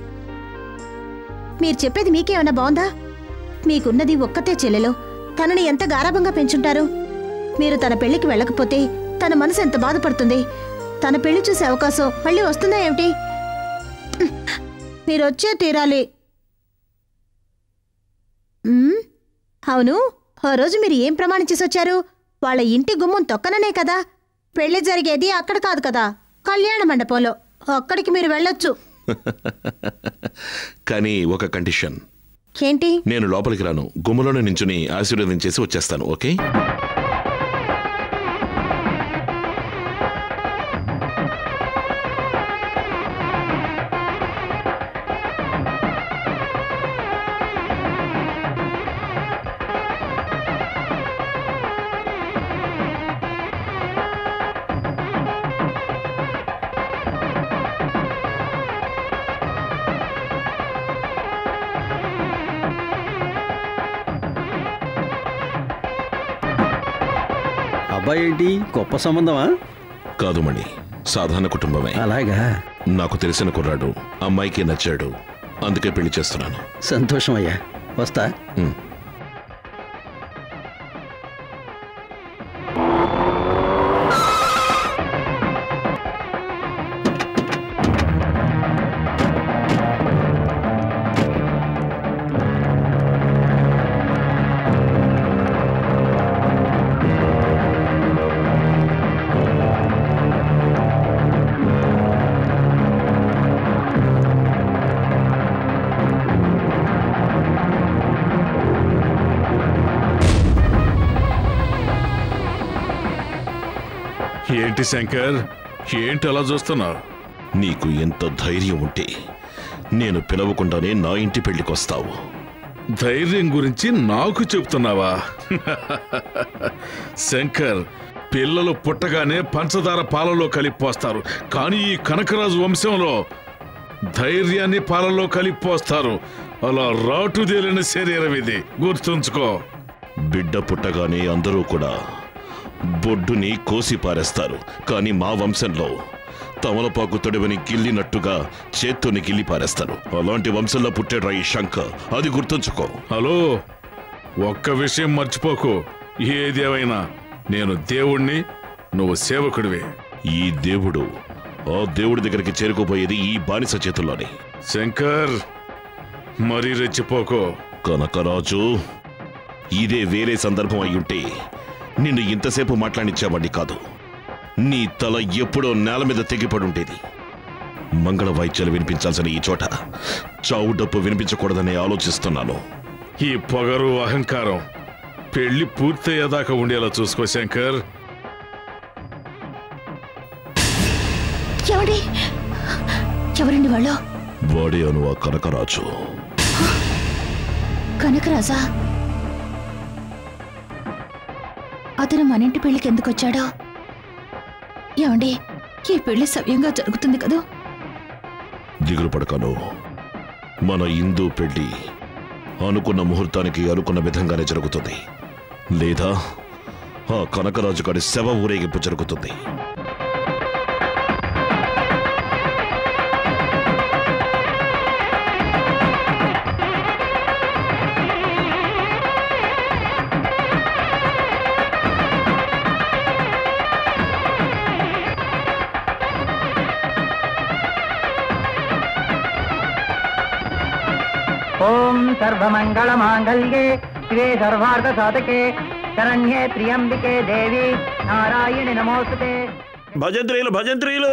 S15: మీరు చెప్పేది మీకేమన్నా బాగుందా మీకున్నది ఒక్కతే చెల్లెలు తనని ఎంత గారాభంగా పెంచుంటారు మీరు తన పెళ్లికి వెళ్ళకపోతే తన మనసు ఎంత బాధపడుతుంది తన పెళ్లి చూసే అవకాశం మళ్ళీ వస్తుందా ఏమిటి హ్మ్. మీరు వచ్చే తీరాలి ఉమ్, అవును ఆ రోజు మీరు ఏం ప్రమాణం చేసి వచ్చారు వాళ్ళ ఇంటి గుమ్మం తొక్కననే కదా పెళ్లి జరిగేది అక్కడ కాదు కదా కళ్యాణ మండపంలో అక్కడికి మీరు వెళ్ళొచ్చు
S4: కానీ ఒక కండిషన్
S15: ఏంటి
S4: నేను లోపలికి రాను గుమ్మలోనే నించుని ఆశీర్వదించేసి వచ్చేస్తాను ఓకే
S2: అబ్బాయి ఏంటి గొప్ప సంబంధమా
S4: కాదు మణి సాధారణ కుటుంబమే
S2: అలాగా
S4: నాకు తెలిసిన కుర్రాడు అమ్మాయికి నచ్చాడు అందుకే పెళ్లి చేస్తున్నాను
S2: సంతోషం అయ్యా వస్తా
S4: ఉమ్.
S5: ఏంటి శంకర్ ఏంటి అలా చూస్తున్నావు
S4: నీకు ఎంత ధైర్యం ఉంటే నేను పిలవకుండానే నా ఇంటి పెళ్లికొస్తావు
S5: ధైర్యం గురించి నాకు చెప్తున్నావా శంకర్ పిల్లలు పుట్టగానే పంచదార పాలలో కలిపిపోస్తారు కానీ ఈ కనకరాజు వంశంలో ధైర్యాన్ని పాలలో కలిపిపోస్తారు అలా రాటుదేలిన శరీరం ఇది గుర్తుంచుకో
S4: బిడ్డ పుట్టగానే అందరూ కూడా బొడ్డుని కోసి పారేస్తారు కానీ మా వంశంలో తమలపాకు తొడివని గిల్లినట్టుగా చేత్తోని గిల్లి పారేస్తారు అలాంటి వంశంలో పుట్టాడు ఈ శంకర్ అది గుర్తుంచుకో
S5: హలో ఒక్క విషయం మర్చిపోకు ఏదేమైనా నేను దేవుణ్ణి నువ్వు సేవకుడివి
S4: ఈ దేవుడు ఆ దేవుడి దగ్గరికి చేరుకోబోయేది ఈ బానిస చేతుల్లోనే
S5: శంకర్ మరీ రెచ్చిపోకో
S4: కనకరాజు ఇదే వేరే సందర్భం అయ్యుంటే నిన్ను ఇంతసేపు మాట్లాడించావండి కాదు నీ తల ఎప్పుడో నేల మీద తెగిపడుండేది మంగళ వాయిద్యాలు వినిపించాల్సిన ఈ చోట చావు డప్పు వినిపించకూడదని ఆలోచిస్తున్నాను
S5: ఈ పొగరు అహంకారం పెళ్లి పూర్తయ్యేదాకా ఉండేలా చూసుకో శంకర్
S9: ఎవడి ఎవరండి వాళ్ళు
S4: వాడే అను ఆ కనకరాజు
S9: కనకరాజా అతను మన ఇంటి పెళ్లికి ఎందుకు వచ్చాడో ఏమండి ఈ పెళ్లి సవ్యంగా జరుగుతుంది కదూ
S4: దిగులు పడకను మన హిందూ పెళ్లి అనుకున్న ముహూర్తానికి అనుకున్న విధంగానే జరుగుతుంది లేదా ఆ కనకరాజు గారి శవ ఊరేగింపు జరుగుతుంది
S16: ఓం సర్వమంగళమాంగళ్యే శివే సర్వార్థసాధకే శరణ్యే త్రియంబికే దేవి నారాయణి నమోస్తుతే
S11: భజంత్రీలు భజంత్రీలు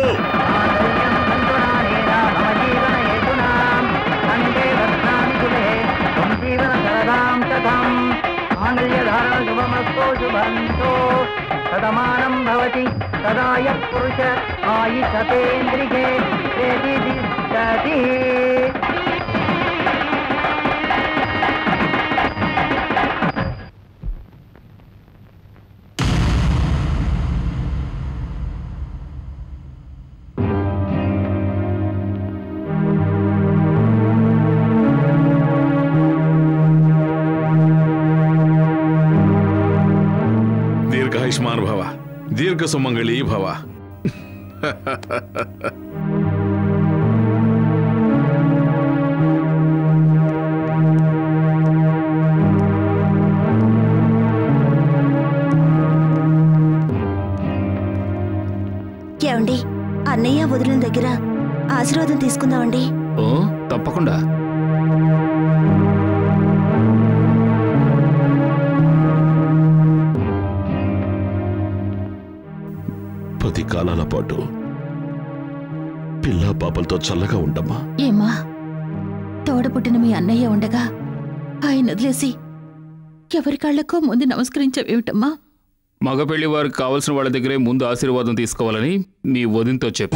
S16: కంఠే భద్రామి శుభే త్వం జీవన శరదాం శతం మాంగళ్యధారణ శుభమస్తో శుభంతో శతమానం భవతి సదాయ పురుష ఆయుషతేంద్రికే ప్రతిష్టతి
S5: దీర్ఘాయుష్మాన్ భవ దీర్ఘ సుమంగళీ భవ
S14: ఏమండి అన్నయ్య వదిలిన దగ్గర ఆశీర్వాదం తీసుకుందామండి
S12: ఓ తప్పకుండా
S4: పది కాలాల పాటు పిల్ల పాపలతో చల్లగా ఉండమ్మా
S9: ఏమా తోడపుట్టిన మీ అన్నయ్య ఉండగా ఆయన వదిలేసి ఎవరి కాళ్ళకో ముందు నమస్కరించవేమిటమ్మా
S12: మగ పెళ్లి వారికి కావలసిన వాళ్ళ దగ్గరే ముందు ఆశీర్వాదం తీసుకోవాలని మీ వదినతో చెప్పు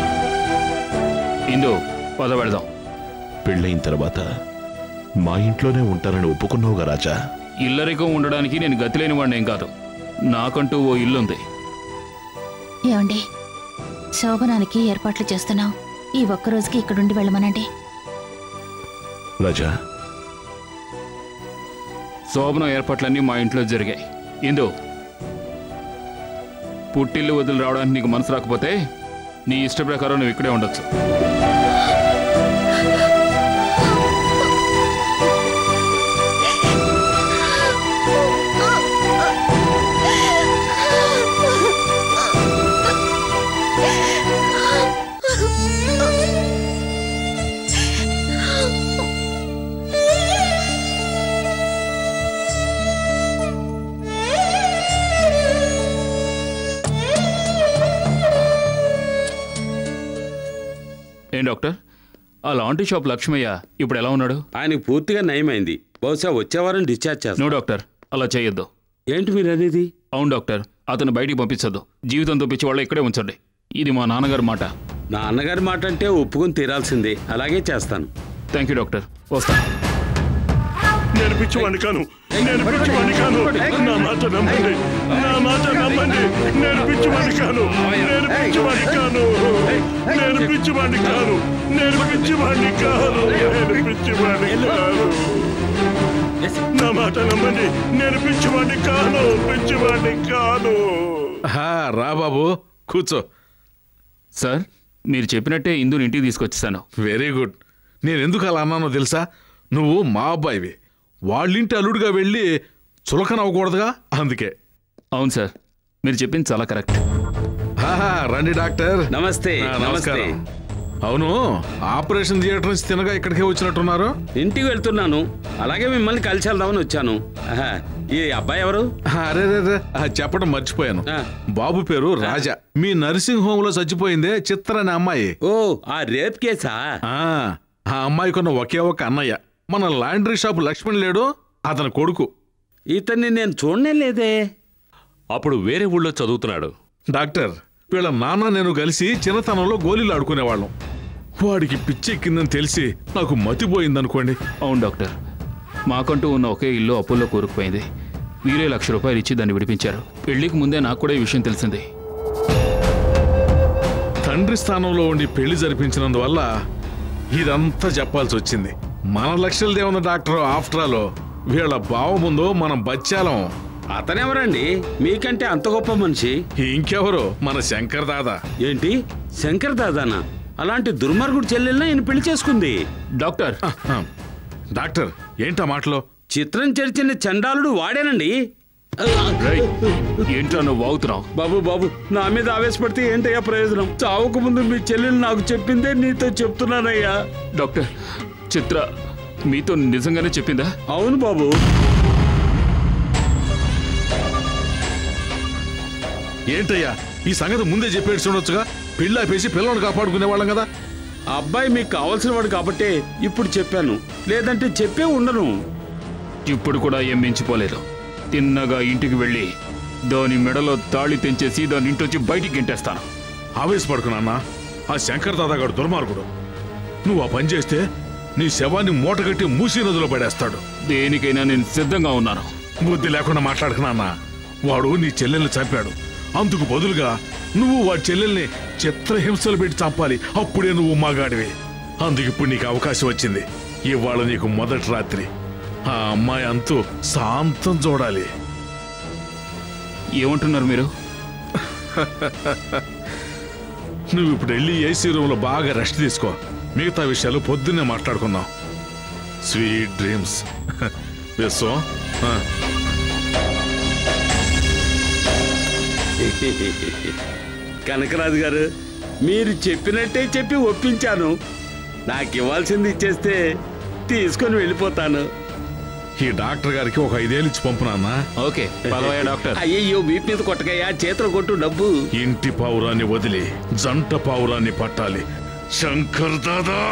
S12: ఇందు పద పెడదాం
S4: పెళ్ళయిన తర్వాత మా ఇంట్లోనే ఉంటానని ఒప్పుకున్నావుగా రాజా
S12: ఇల్లరికం ఉండడానికి నేను గతి లేని వాడినేం కాదు నాకంటూ ఓ ఇల్లుంది
S9: ఏమండి శోభనానికి ఏర్పాట్లు చేస్తున్నాం ఈ ఒక్కరోజుకి ఇక్కడుండి వెళ్ళమనండి
S4: రాజా
S12: శోభనం ఏర్పాట్లన్నీ మా ఇంట్లో జరిగాయి ఇందు పుట్టిల్లు వదిలి రావడానికి నీకు మనసు రాకపోతే నీ ఇష్ట ప్రకారం నువ్వు ఇక్కడే ఉండొచ్చు ఏం డాక్టర్ ఆ లాండ్రీ షాప్ లక్ష్మయ్య ఇప్పుడు ఎలా ఉన్నాడు
S13: ఆయనకు పూర్తిగా నయమైంది బహుశా వచ్చే వారం డిశ్చార్జ్ చేస్తాను
S12: నో డాక్టర్ అలా చేయొద్దు
S13: ఏంటి మీరు అనేది
S12: అవును డాక్టర్ అతను బయటికి పంపించొద్దు జీవితంతో పిచ్చి వాళ్ళు ఇక్కడే ఉంచండి ఇది మా నాన్నగారి మాట
S13: నా అన్నగారి మాట అంటే ఒప్పుకొని తీరాల్సిందే అలాగే చేస్తాను
S12: థ్యాంక్ యూ డాక్టర్ వస్తాను
S11: నేను పిచ్చివాణ్ణి కాను నేను పిచ్చివాణ్ణి కాను నా మాట నమ్మండి నా మాట నమ్మండి నేను పిచ్చివాణ్ణి కాను నేను పిచ్చివాణ్ణి కాను నేను పిచ్చివాణ్ణి కాను నేను పిచ్చివాణ్ణి కాను నేను పిచ్చివాణ్ణి కాను నా మాట నమ్మండి నేను పిచ్చివాణ్ణి కాను పిచ్చివాణ్ణి కాను
S5: హా, రా బాబు కూర్చో
S12: సార్ మీరు చెప్పినట్టే ఇందుని ఇంటికి తీసుకొచ్చేసాను
S5: వెరీ గుడ్ నేను ఎందుకు అలా అన్నానో తెలుసా నువ్వు మా అబ్బాయివి వాళ్ళింటి అల్లుడిగా వెళ్ళి చులకన అవ్వకూడదుగా అందుకే
S12: అవును సార్ మీరు చెప్పింది చాలా కరెక్ట్
S5: హాహా, రండి డాక్టర్
S13: నమస్తే
S5: ఆ,
S13: నమస్తే
S5: నమస్కారం అవును ఆపరేషన్ థియేటర్ నుంచి తినగా ఇక్కడికే వచ్చినట్టున్నారు
S13: ఇంటికి వెళ్తున్నాను అలాగే మిమ్మల్ని కలిసి వెళ్దామని వచ్చాను ఆహా, ఈ అబ్బాయి ఎవరు
S5: అరే రే రే, ఆ, చెప్పడం మర్చిపోయాను బాబు పేరు రాజా మీ నర్సింగ్ హోమ్ లో చచ్చిపోయిందే చిత్ర అనే అమ్మాయి
S13: ఓ ఆ రేప్ కేసా
S5: ఆ ఆ అమ్మాయికున్న ఒకే ఒక అన్నయ్య మన లాండ్రీ షాప్ లక్ష్మణ్ లేడు అతని కొడుకు
S13: ఇతన్ని నేను చూడనే లేదే
S1: అప్పుడు వేరే ఊళ్ళో చదువుతున్నాడు
S5: డాక్టర్ వీళ్ళ నాన్న నేను కలిసి చిన్నతనంలో గోళీలు ఆడుకునేవాళ్ళం వాడికి పిచ్చెక్కిందని తెలిసి నాకు మతిపోయిందనుకోండి
S12: అవును డాక్టర్ మాకంటూ ఉన్న ఒకే ఇల్లు అప్పుల్లో కూరుకుపోయింది వీరే లక్ష రూపాయలు ఇచ్చి దాన్ని విడిపించారు పెళ్లికి ముందే నాకు కూడా ఈ విషయం తెలిసింది
S5: తండ్రి స్థానంలో ఉండి పెళ్లి జరిపించినందువల్ల ఇదంతా చెప్పాల్సి వచ్చింది మన లక్షలు దేవున్న డాక్టర్ ఆఫ్టర్ ఆల్ వీళ్ళ బావ ముందు మనం బచ్చాలం
S13: అతనెవరండి మీకంటే అంత గొప్ప మనిషి
S5: ఇంకెవరు మన శంకర్ దాదా
S13: ఏంటి శంకర్ దాదానా అలాంటి దుర్మార్గుడు చెల్లెల్ని ఈయన పెళ్లి చేసుకుంది
S12: డాక్టర్
S5: డాక్టర్ ఏంటా మాటలో
S13: చిత్రం చెరిచిన చండాలుడు వాడేనండి
S12: ఏంటో నువ్వు వాగుతున్నావు
S13: బాబు బాబు నా మీద ఆవేశపడితే ఏంటయ్యా ప్రయోజనం చావుకు ముందు మీ చెల్లెలు నాకు చెప్పిందే నీతో చెప్తున్నానయ్యా
S12: డాక్టర్ చిత్ర మీతో నిజంగానే చెప్పిందా
S13: అవును బాబు
S5: ఏంటయ్యా ఈ సంగతి ముందే చెప్పేసి ఉండొచ్చుగా పెళ్లి ఆపేసి పిల్లల్ని కాపాడుకునే వాళ్ళం కదా
S13: ఆ అబ్బాయి మీకు కావాల్సిన వాడు కాబట్టే ఇప్పుడు చెప్పాను లేదంటే చెప్పే ఉండను
S12: ఇప్పుడు కూడా ఏం మించిపోలేదు తిన్నగా ఇంటికి వెళ్ళి దాని మెడలో తాళి తెంచేసి దాని ఇంటొచ్చి బయటికి గెంటేస్తాను
S5: ఆవేశపడుకున్నా ఆ శంకర్ దాదాగాడు దుర్మార్గుడు నువ్వు ఆ పని చేస్తే నీ శవాన్ని మూటగట్టి మూసీ నదిలో పడేస్తాడు
S12: దేనికైనా నేను సిద్ధంగా ఉన్నాను
S5: బుద్ధి లేకుండా మాట్లాడుకున్నా వాడు నీ చెల్లెల్ని చంపాడు అందుకు బదులుగా నువ్వు వాడి చెల్లెల్ని చిత్రహింసలు పెట్టి చంపాలి అప్పుడే నువ్వు మగాడివి అందుకు ఇప్పుడు నీకు అవకాశం వచ్చింది ఇవాళ నీకు మొదటి రాత్రి ఆ అమ్మాయి అంతు శాంతం చూడాలి
S12: ఏమంటున్నారు మీరు
S5: నువ్వు ఇప్పుడు వెళ్ళి ఏసీ రూమ్లో బాగా రెస్ట్ తీసుకో మిగతా విషయాలు పొద్దున్నే మాట్లాడుకుందాం స్వీట్ డ్రీమ్స్ విశ్వం ఆ.
S13: కనకరాజు గారు మీరు చెప్పినట్టే చెప్పి ఒప్పించాను నాకు ఇవ్వాల్సింది ఇచ్చేస్తే తీసుకొని వెళ్ళిపోతాను
S5: ఈ డాక్టర్ గారికి ఒక ఐదేళ్ళు ఇచ్చి పంపునాన్నా
S12: ఓకే పర్వాలేదు డాక్టర్
S13: అయ్యయ్యో వీపు మీద కొట్టకయ్యా చేతులు కొట్టు డబ్బు
S5: ఇంటి పావురాన్ని వదిలి జంట పావురాన్ని పట్టాలి
S4: శంకర్ దాదా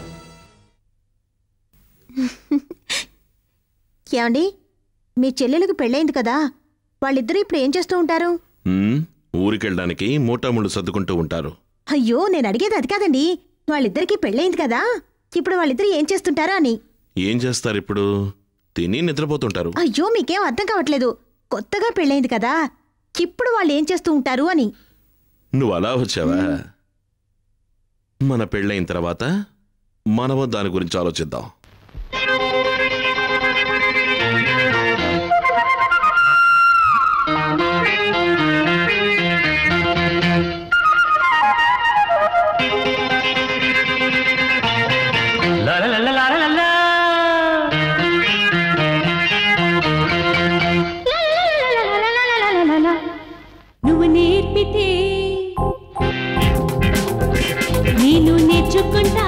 S15: ఏమండి మీ చెల్లెలకు పెళ్ళైంది కదా వాళ్ళిద్దరూ ఇప్పుడు ఏం చేస్తూ ఉంటారు
S4: ఉమ్, ఊరికెళ్ళడానికి మూటాముళ్ళు సర్దుకుంటూ ఉంటారు
S15: అయ్యో నేను అడిగేది అది కాదండి వాళ్ళిద్దరికీ పెళ్ళైంది కదా ఇప్పుడు వాళ్ళిద్దరు ఏం చేస్తుంటారా అని
S4: ఏం చేస్తారు ఇప్పుడు తిని నిద్రపోతుంటారు
S15: అయ్యో మీకేం అర్థం కావట్లేదు కొత్తగా పెళ్ళైంది కదా ఇప్పుడు వాళ్ళు ఏం చేస్తూ ఉంటారు అని
S4: నువ్వు అలా వచ్చావా మన పెళ్ళైన తర్వాత మనము దాని గురించి ఆలోచిద్దాం
S8: నువ్వు నేర్పితే నేను నేర్చుకుంటా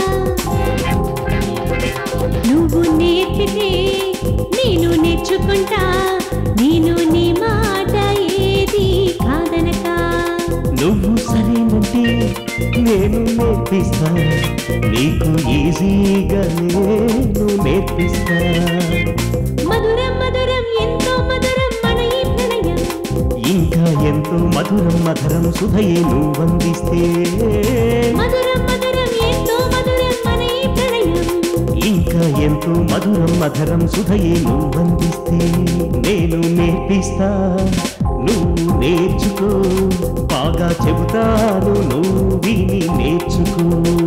S8: నువ్వు నేర్పితే నేను నేర్చుకుంటా నేను నీ మాట ఏది కాదనక
S7: నువ్వు సరేనంటే నేను నేర్పిస్తా నీకు ఈజీగా నేను నేర్పిస్తా
S8: మధురం మధురం ఎంతో మధురం మన ఈ ప్రణయం
S7: ఇంకా ఎంతో మధురం మధురం సుధయే నువ్వు అందిస్తే
S8: మధురం మధురం ఎంతో మధురం మన ఈ ప్రణయం
S7: ఇంకా ఎంతో మధురం మధురం సుధయే నువ్వు అందిస్తే నేను నేర్పిస్తా నువ్వు నేర్చుకో బాగా చెబుతాను నువ్వు విని నేర్చుకో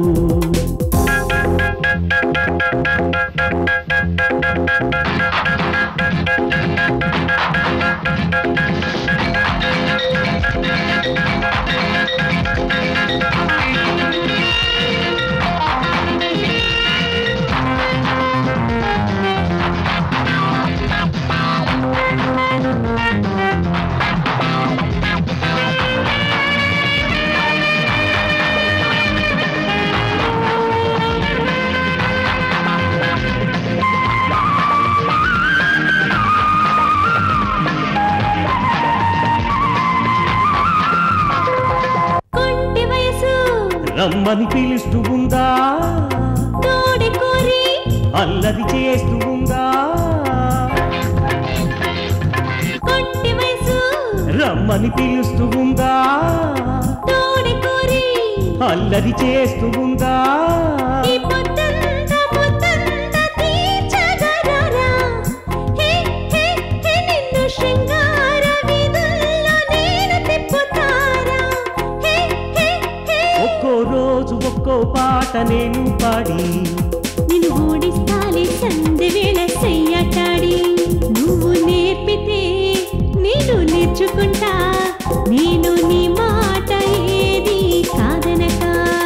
S8: కొంటి వయసు
S7: రమ్మని పిలుస్తూ ఉందా
S8: తోడి కోరి
S7: అల్లరి చేస్తూ ఉందా
S8: కొంటి వయసు
S7: రమ్మని పిలుస్తూ ఉందా
S8: తోడి కోరి
S7: అల్లరి చేస్తూ ఉందా
S8: ఈ పొద్దంతా పొద్దంతా తీర్చగలరా హే హే హే నిన్ను శృంగార వీధుల్లో నేను తిప్పుతారా హే హే హే
S7: ఒక్కో రోజు ఒక్కో పాట నేను పాడి
S8: నిన్ను ఓడిస్తాలే సంధి వేళ చెయ్యటాడి నువ్వు నేర్పితే నేను నేర్చుకుంటా నేను నీ మాట ఏది కాదనక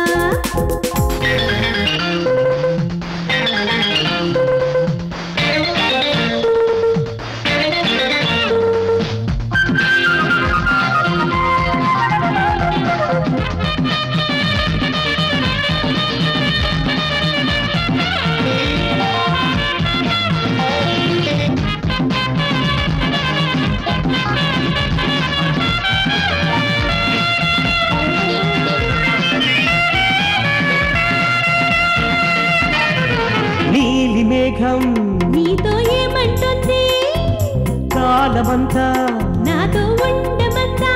S7: నీలి మేఘం
S8: నీతో ఏమంటుంది
S7: కాలమంతా
S8: నాతో ఉండమంతా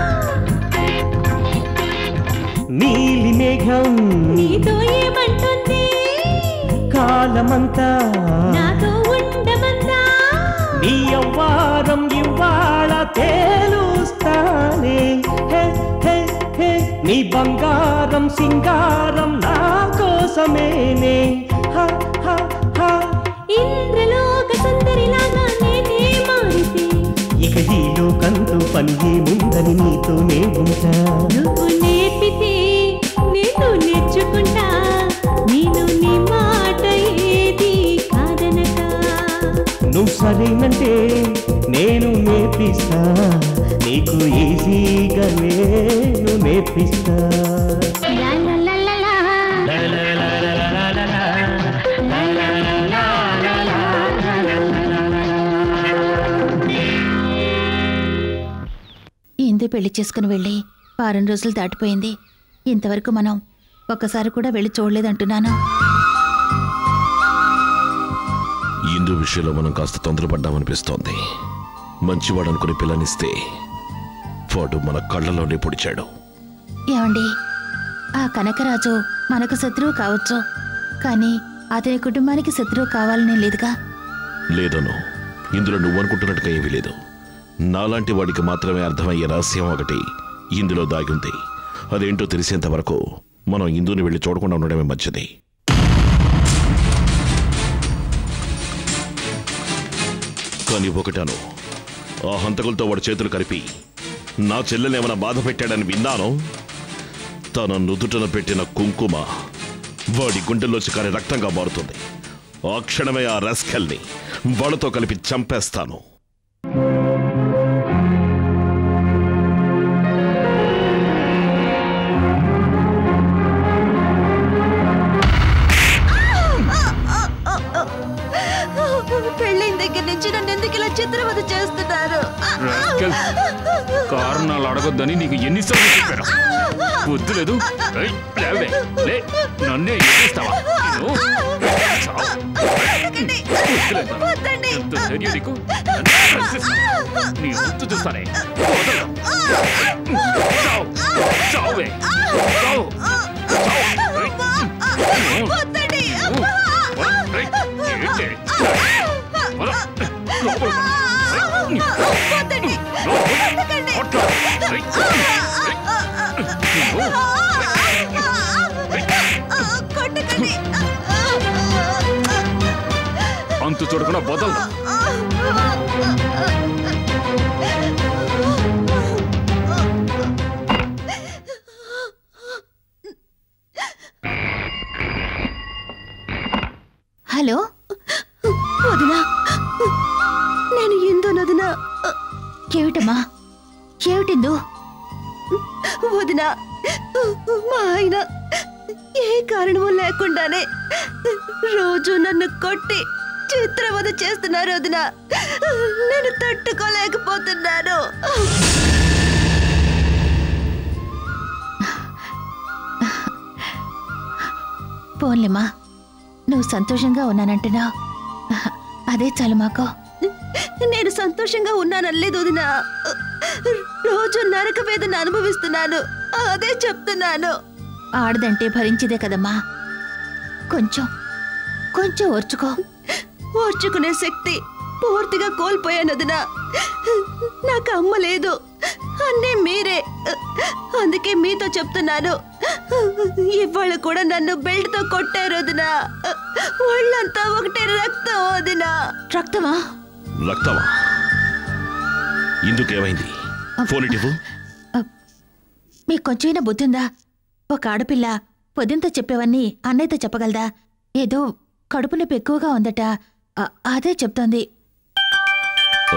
S7: నీలి మేఘం
S8: నీతో ఏమంటుంది
S7: కాలమంతా
S8: నాతో ఉండమంతా
S7: నీ అవ్వారం ఇవ్వాళ తేలుస్తానే హే, హే, హే. నీ బంగారం సింగారం నా కోసమేనే హ, హ, హ.
S8: ఇంద్రలోక సుందరిలాగా నేనే మారితే
S7: ఇక ఈ లోకంతో పని ఏముందని నీతోనే ఉంటా
S8: నువ్వు నేర్పితే నేను నేర్చుకుంటా నేను నీ మాట ఏది కాదనక
S7: నువ్వు సరేనంటే నేను నేర్పిస్తా నీకు ఈజీగా నేను నేర్పిస్తా
S9: ఇందు పెళ్లి చేసుకుని వెళ్ళి వారం రోజులు దాటిపోయింది ఇంతవరకు మనం ఒక్కసారి కూడా వెళ్ళి చూడలేదంటున్నాను
S4: ఇందు విషయంలో మనం కాస్త తొందరపడ్డామనిపిస్తోంది మంచివాడు అనుకుని పిల్లనిస్తే వాడు మన కళ్ళలోనే పొడిచాడు
S9: ఏమండి ఆ కనకరాజు మనకు శత్రువు కావచ్చు కానీ అతని కుటుంబానికి శత్రువు కావాలనే లేదుగా
S4: లేదను ఇందులో నువ్వు అనుకుంటున్నట్టుగా ఏమీ లేదు నాలాంటి వాడికి మాత్రమే అర్థమయ్యే రహస్యం ఒకటి ఇందులో దాగి ఉంది అదేంటో తెలిసేంత వరకు మనం ఇందుని వెళ్ళి చూడకుండా ఉండడమే మంచిది కానీ ఒకటాను ఆ హంతకులతో వాడి చేతులు కలిపి నా చెల్లెని ఏమైనా బాధ పెట్టాడని విన్నాను తన నుదుటన పెట్టిన కుంకుమ వాడి గుండెల్లోంచి కాని రక్తంగా మారుతుంది ఆ క్షణమే ఆ రస్కల్ని వాళ్ళతో కలిపి చంపేస్తాను
S14: పెళ్ళైన దగ్గర నుంచి నన్ను ఎందుకు ఇలా చిత్రవద చేస్తున్నారు
S12: రాస్కెల్. కారణాలు అడగొద్దని నీకు ఎన్నిసార్లు చెప్పాను బుద్ధి లేదు ఏయ్, లేవే, లే, నన్నే ఎదిరిస్తావా నిన్ను? చావు. బుద్ధి లేదా? ఎంత ధైర్యం నీకు? నన్ను ప్రశ్నిస్తావా? నీ ఉత్తు చూస్తానే వదలను. చావు. చావే. చావు. చావు. ఏయ్. నువ్వు. వద. ఏయ్, ఏంటి? వద. లోపలికి. అంతు చూడకుండా వదలదు
S9: హలో
S14: వదినా నేను ఎందు వదినా
S9: ఏమిటమ్మా ఏమిటిందు
S14: వదినా మా ఆయన ఏ కారణము లేకుండానే రోజు నన్ను కొట్టి చిత్రవద చేస్తున్నారు వదిన నేను తట్టుకోలేకపోతున్నాను
S9: పోన్లేమ్మా నువ్వు సంతోషంగా ఉన్నానంటున్నావు అదే చాలు మాకు
S14: నేను సంతోషంగా ఉన్నానలేదు వదిన రోజు నరక వేదన అనుభవిస్తున్నాను అదే చెప్తున్నాను
S9: ఆడదంటే భరించేదే కదమ్మా కొంచెం కొంచెం ఓర్చుకో
S14: ఓర్చుకునే శక్తి పూర్తిగా కోల్పోయాను వదిన నాకు అమ్మ లేదు అన్నీ మీరే అందుకే మీతో చెప్తున్నాను ఇవాళ కూడా నన్ను బెల్ట్తో కొట్టారు వదిన ఒళ్ళంతా ఒకటే రక్తం వదిన
S9: రక్తమా
S4: రక్తమా ఇందుకేమైంది ఫోన్ ఇటు ఇవ్వు.
S9: మీకు కొంచెమైనా బుద్ధి ఉందా ఒక ఆడపిల్ల పొద్దుంతో చెప్పేవన్నీ అన్నయ్యతో చెప్పగలదా ఏదో కడుపు నొప్పి ఎక్కువగా ఉందట అ- అదే చెప్తోంది
S4: ఓ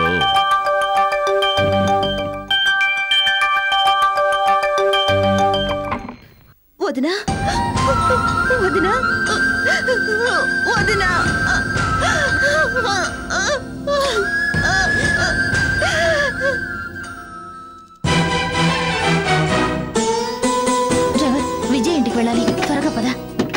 S14: వదినా వదినా వదినా
S9: డ్రైవర్ విజయ్ ఇంటికి వెళ్ళాలి త్వరగా పద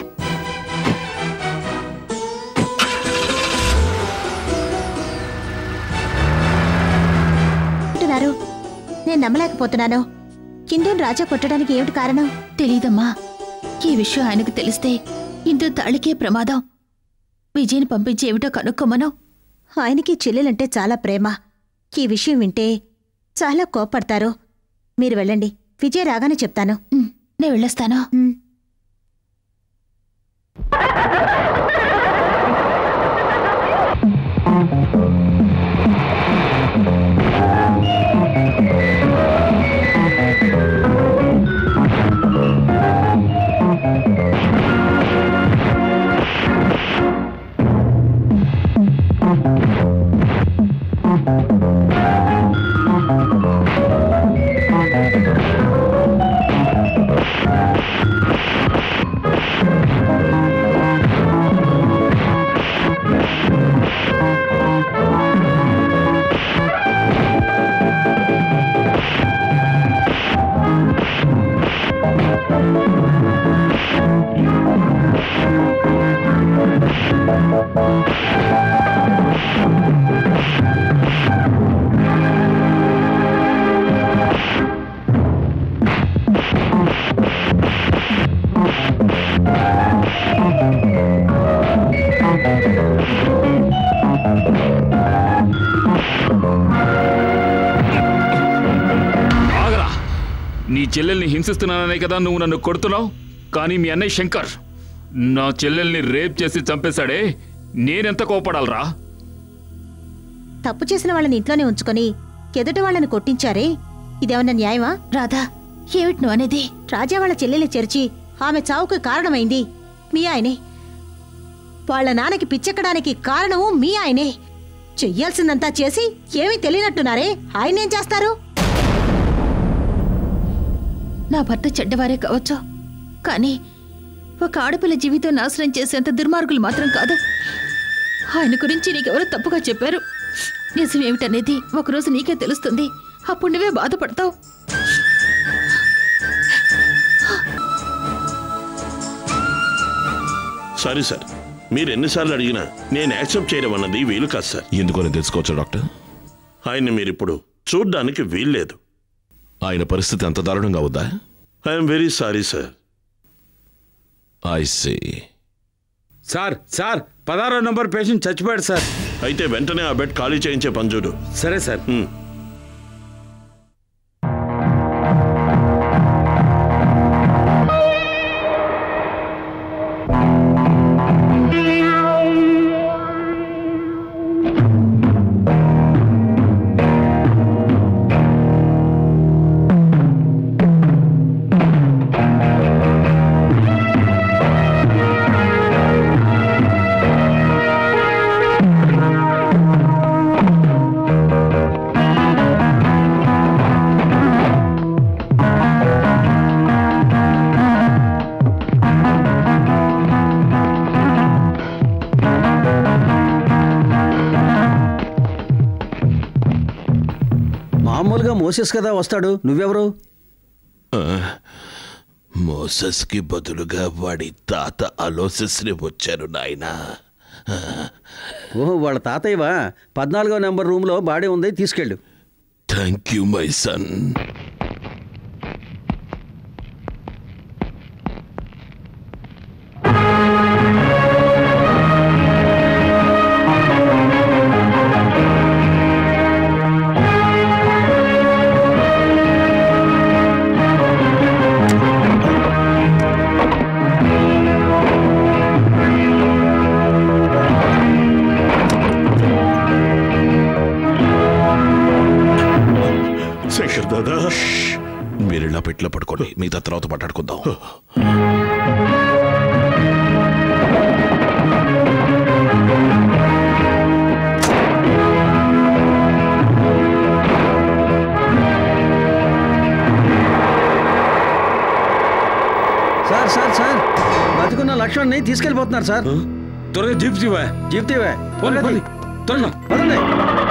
S15: అంటున్నారు నేను నమ్మలేకపోతున్నాను కిందూన్ రాజా కొట్టడానికి ఏమిటి కారణం
S9: తెలీదమ్మా ఈ విషయం ఆయనకు తెలిస్తే ఇందు తాళికే ప్రమాదం విజయ్ని పంపించి ఏమిటో కనుక్కోమను
S15: ఆయనకి చెల్లెలంటే చాలా ప్రేమ ఈ విషయం వింటే చాలా కోపడతారు మీరు వెళ్ళండి విజయ్ రాగానే చెప్తాను
S9: నేను వెళ్ళొస్తాను
S16: Thank you.
S12: ఆగరా నీ చెల్లెల్ని హింసిస్తున్నాననే కదా నువ్వు నన్ను కొడుతున్నావు కానీ మీ అన్నయ్య శంకర్ నా చెల్లెల్ని రేప్ చేసి చంపేశాడే నేనెంత కోపడాలరా
S15: తప్పు చేసిన వాళ్ళని ఇంట్లోనే ఉంచుకొని ఎదుటి వాళ్ళని కొట్టించారే ఇదేమన్నా న్యాయమా
S9: రాధా ఏమిటి నువ్వు అనేది
S15: రాజా వాళ్ళ చెల్లెల్ని చేర్చి ఆమె చావుకు కారణమైంది మీ ఆయనే వాళ్ళ నాన్నకి పిచ్చెక్కడానికి కారణము మీ ఆయనే చెయ్యాల్సిందంతా చేసి ఏమీ తెలియనట్టున్నారే ఆయనేం చేస్తారు
S9: నా భర్త చెడ్డవారే కావచ్చు కానీ ఒక ఆడపిల్ల జీవితం నాశనం చేసేంత దుర్మార్గులు మాత్రం కాదు ఆయన గురించి నీకెవరో తప్పుగా చెప్పారు నిజం ఏమిటనేది ఒకరోజు నీకే తెలుస్తుంది అప్పుడు నువ్వే బాధపడతావు
S11: సారీ సార్ మీరు ఎన్నిసార్లు అడిగినా నేను యాక్సెప్ట్ చేయడం అన్నది వీలు కాదు సార్
S4: ఎందుకని తెలుసుకోవచ్చు డాక్టర్
S11: ఆయన్ని మీరిప్పుడు చూడ్డానికి వీల్లేదు
S4: ఆయన పరిస్థితి అంత దారుణంగా ఉందా
S11: I'm very sorry sir
S4: I see
S13: sir sir పదహారో నంబర్ పేషెంట్ చచ్చిపోయాడు సార్
S11: అయితే వెంటనే ఆ బెడ్ ఖాళీ చేయించే పని చూడు
S13: సరే సార్
S2: మామూలుగా మోసెస్ కదా వస్తాడు నువ్వెవరు
S4: మోసస్కి బదులుగా వాడి తాత అలోసిస్ని వచ్చారు నాయనా
S2: ఓహో వాళ్ళ తాతయ్యవా పద్నాలుగో నెంబర్ రూమ్లో బాడీ ఉంది తీసుకెళ్ళు
S4: thank you my son
S11: Shekhar Dada
S4: మీరు ఇలా పెట్లో పడుకోండి మిగతా తర్వాత మాట్లాడుకుందాం
S2: సార్ సార్ సార్ బతుకున్న లక్ష్మణ్ని తీసుకెళ్ళిపోతున్నారు సార్
S13: త్వరగా జీప్ జీవా
S2: జీప్ తీవా
S13: పోనీ, పోనీ. త్వరగా
S2: పదండి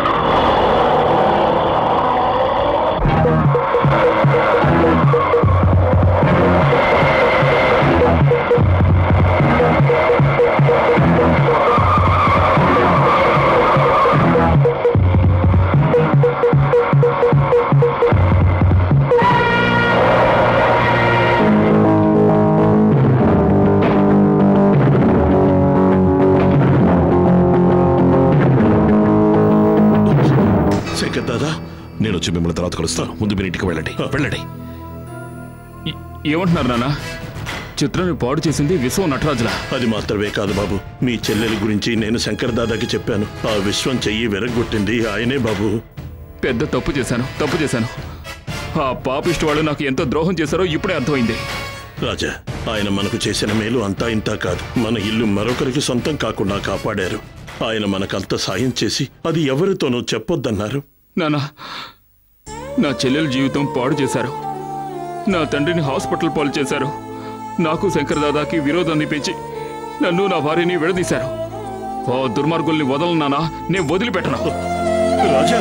S11: శేఖర్ దాదా
S4: నేను వచ్చి మిమ్మల్ని తర్వాత కలుస్తాను ముందు మీరు ఇంటికి వెళ్ళండి వెళ్ళండి
S12: ఏమంటున్నారు నాన్న చిత్రాన్ని పాడు చేసింది విశ్వం నటరాజులా
S11: అది మాత్రమే కాదు బాబు మీ చెల్లెలి గురించి నేను శంకర్ దాదాకి చెప్పాను ఆ విశ్వం చెయ్యి వెరగొట్టింది ఆయనే బాబు
S12: పెద్ద తప్పు చేశాను తప్పు చేశాను ఆ పాపిష్టి వాళ్ళు నాకు ఎంత ద్రోహం చేశారో ఇప్పుడే అర్థమైంది
S11: రాజా ఆయన మనకు చేసిన మేలు అంతా ఇంతా కాదు మన ఇల్లు మరొకరికి సొంతం కాకుండా కాపాడారు ఆయన మనకంత సాయం చేసి అది ఎవరితోనూ చెప్పొద్దన్నారు
S12: నాన్న నా చెల్లెల జీవితం పాడు చేశారు నా తండ్రిని హాస్పిటల్ పాలు చేశారు నాకు శంకర్ దాదాకి విరోధాన్ని పెంచి నన్ను నా భార్యని విడదీశారు ఓ దుర్మార్గుల్ని వదలను నానా నేను వదిలిపెట్టను
S11: రాజా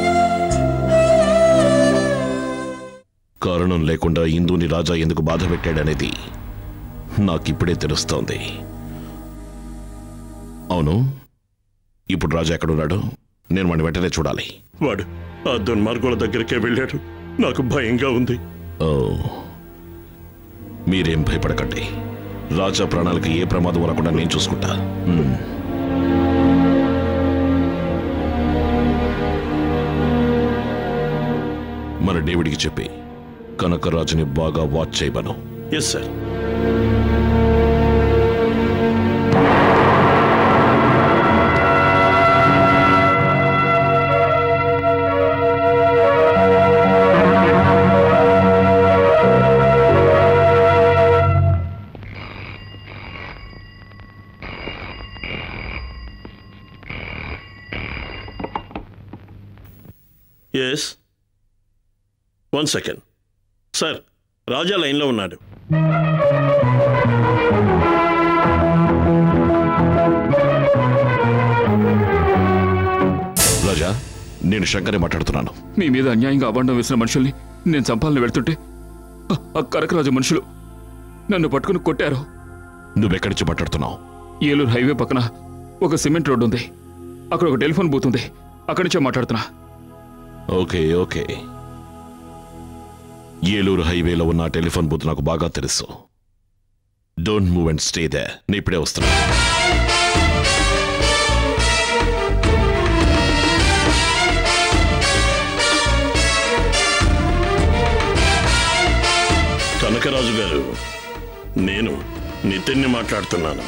S4: కారణం లేకుండా ఇందుని రాజా ఎందుకు బాధ పెట్టాడనేది నాకిప్పుడే తెలుస్తోంది అవును ఇప్పుడు రాజా ఎక్కడున్నాడు నేను వాడిని వెంటనే చూడాలి
S11: వాడు ఆ దుర్మార్గుల దగ్గరికే వెళ్ళాడు నాకు భయంగా ఉంది
S4: ఓ మీరేం భయపడకండి రాజా ప్రాణాలకి ఏ ప్రమాదం రాకుండా నేను చూసుకుంటా మ్మ్. మన డేవిడ్కి చెప్పి కనకరాజుని బాగా వాచ్ చేయమను
S11: yes sir yes one second sir Raja లైన్లో ఉన్నాడు
S4: రాజా నేను శంకర్ని మాట్లాడుతున్నాను
S12: మీ మీద అన్యాయంగా అబాండం వేసిన మనుషుల్ని నేను చంపాలని వెళ్తుంటే ఆ- ఆ కనకరాజు మనుషులు నన్ను పట్టుకుని కొట్టారు
S4: నువ్వెక్కడి నుంచి మాట్లాడుతున్నావు
S12: ఏలూరు హైవే పక్కన ఒక సిమెంట్ రోడ్డు ఉంది అక్కడ ఒక టెలిఫోన్ బూత్ ఉంది అక్కడి నుంచే మాట్లాడుతున్నా
S4: ఓకే ఓకే ఏలూరు హైవేలో ఉన్న ఆ టెలిఫోన్ బూత్ నాకు బాగా తెలుసు don't move and stay there నేను ఇప్పుడే వస్తున్నా
S11: కనకరాజు గారు నేను నితిన్ని మాట్లాడుతున్నాను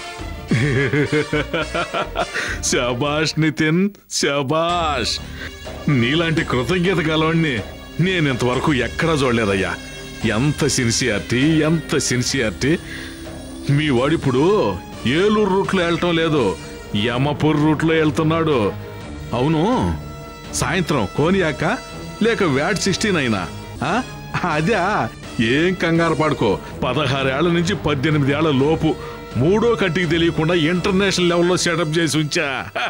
S5: శబాష్ నితిన్ శబాష్ నీలాంటి కృతజ్ఞత గలవాణ్ణి నేను ఇంతవరకు ఎక్కడా చూడలేదయ్యా ఎంత సిన్సియారిటీ ఎంత సిన్సియారిటీ మీ వాడిప్పుడు ఏలూరు రూట్లో వెళ్ళటం లేదు యమపూర్ రూట్లో వెళ్తున్నాడు అవును సాయంత్రం కోనియాక లేక వ్యాట్ సిక్స్టీన్ అయినా ఆ? అదే ఏం కంగారు పడుకో పదహారేళ్ల నుంచి పద్దెనిమిది ఏళ్ల లోపు మూడో కంటికి తెలియకుండా ఇంటర్నేషనల్ లెవెల్లో సెటప్ చేసి ఉంచా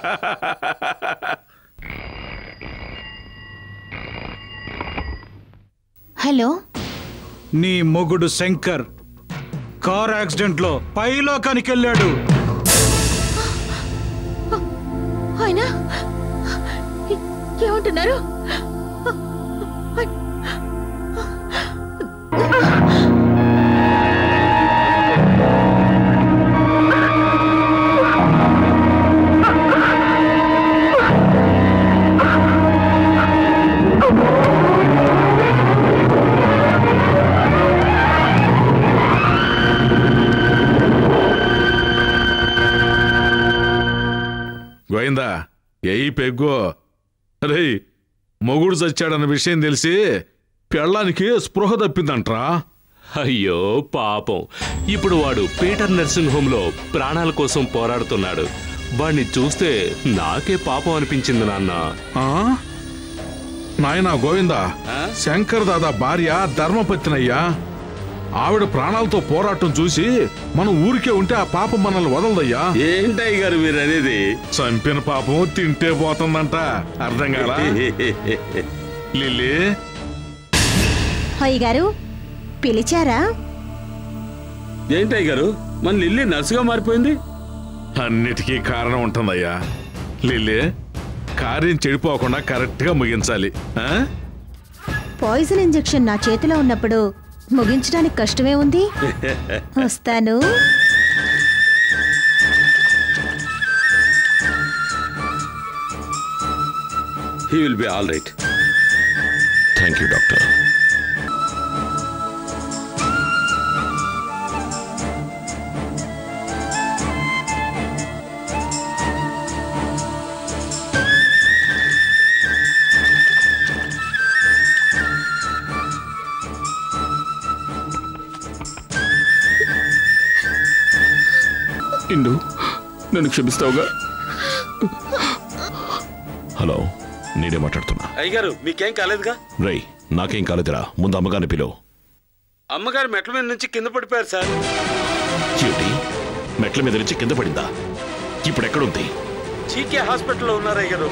S9: హలో
S10: నీ మొగుడు శంకర్ కార్ యాక్సిడెంట్ లో పైలోకానికి వెళ్ళాడు
S6: ఆయన ఏమంటున్నారు
S5: గోయిందా ఎయి పెగ్గో రే మొగుడు చచ్చాడన్న విషయం తెలిసి పెళ్ళానికి స్పృహ తప్పిందంట్రా
S1: అయ్యో పాపం ఇప్పుడు వాడు పీటర్ నర్సింగ్ హోమ్లో ప్రాణాల కోసం పోరాడుతున్నాడు వాణ్ణి చూస్తే నాకే పాపం అనిపించింది నాన్న
S5: ఆ? నాయనా గోవిందా శంకర్ దాదా భార్య ధర్మపత్నినయ్యా ఆవిడ ప్రాణాలతో పోరాటం చూసి మనం ఊరికే ఉంటే ఆ పాపం మనల్ని వదలదయ్యా
S13: ఏంటయ్య గారు మీరు అనేది
S5: చంపిన పాపం తింటే పోతుందంట అర్థం కాలా లిల్లీ
S15: అయ్య గారు పిలిచారా
S13: ఏంటయ్య గారు మన లిల్లీ నర్సుగా మారిపోయింది
S5: అన్నిటికీ కారణం ఉంటుందయ్యా లిల్లీ కార్యం చెడిపోకుండా కరెక్ట్గా ముగించాలి ఆ?
S15: పాయిజన్ ఇంజెక్షన్ నా చేతిలో ఉన్నప్పుడు ముగించడానికి కష్టమే ఉంది వస్తాను
S13: he will be all right
S4: thank you doctor
S12: Indu నన్ను క్షమిస్తావుగా
S4: హలో నేనే మాట్లాడుతున్నా
S13: అయ్యగారు మీకేం కాలేదుగా
S4: రై నాకేం కాలేదురా ముందు అమ్మగారిని పిలువు
S13: అమ్మగారు మెట్ల మీద నుంచి కింద పడిపోయారు సార్
S4: ఏమిటి మెట్ల మీద నుంచి కింద పడిందా ఇప్పుడు ఎక్కడుంది
S13: చీకే హాస్పిటల్లో ఉన్నారు అయ్యగారు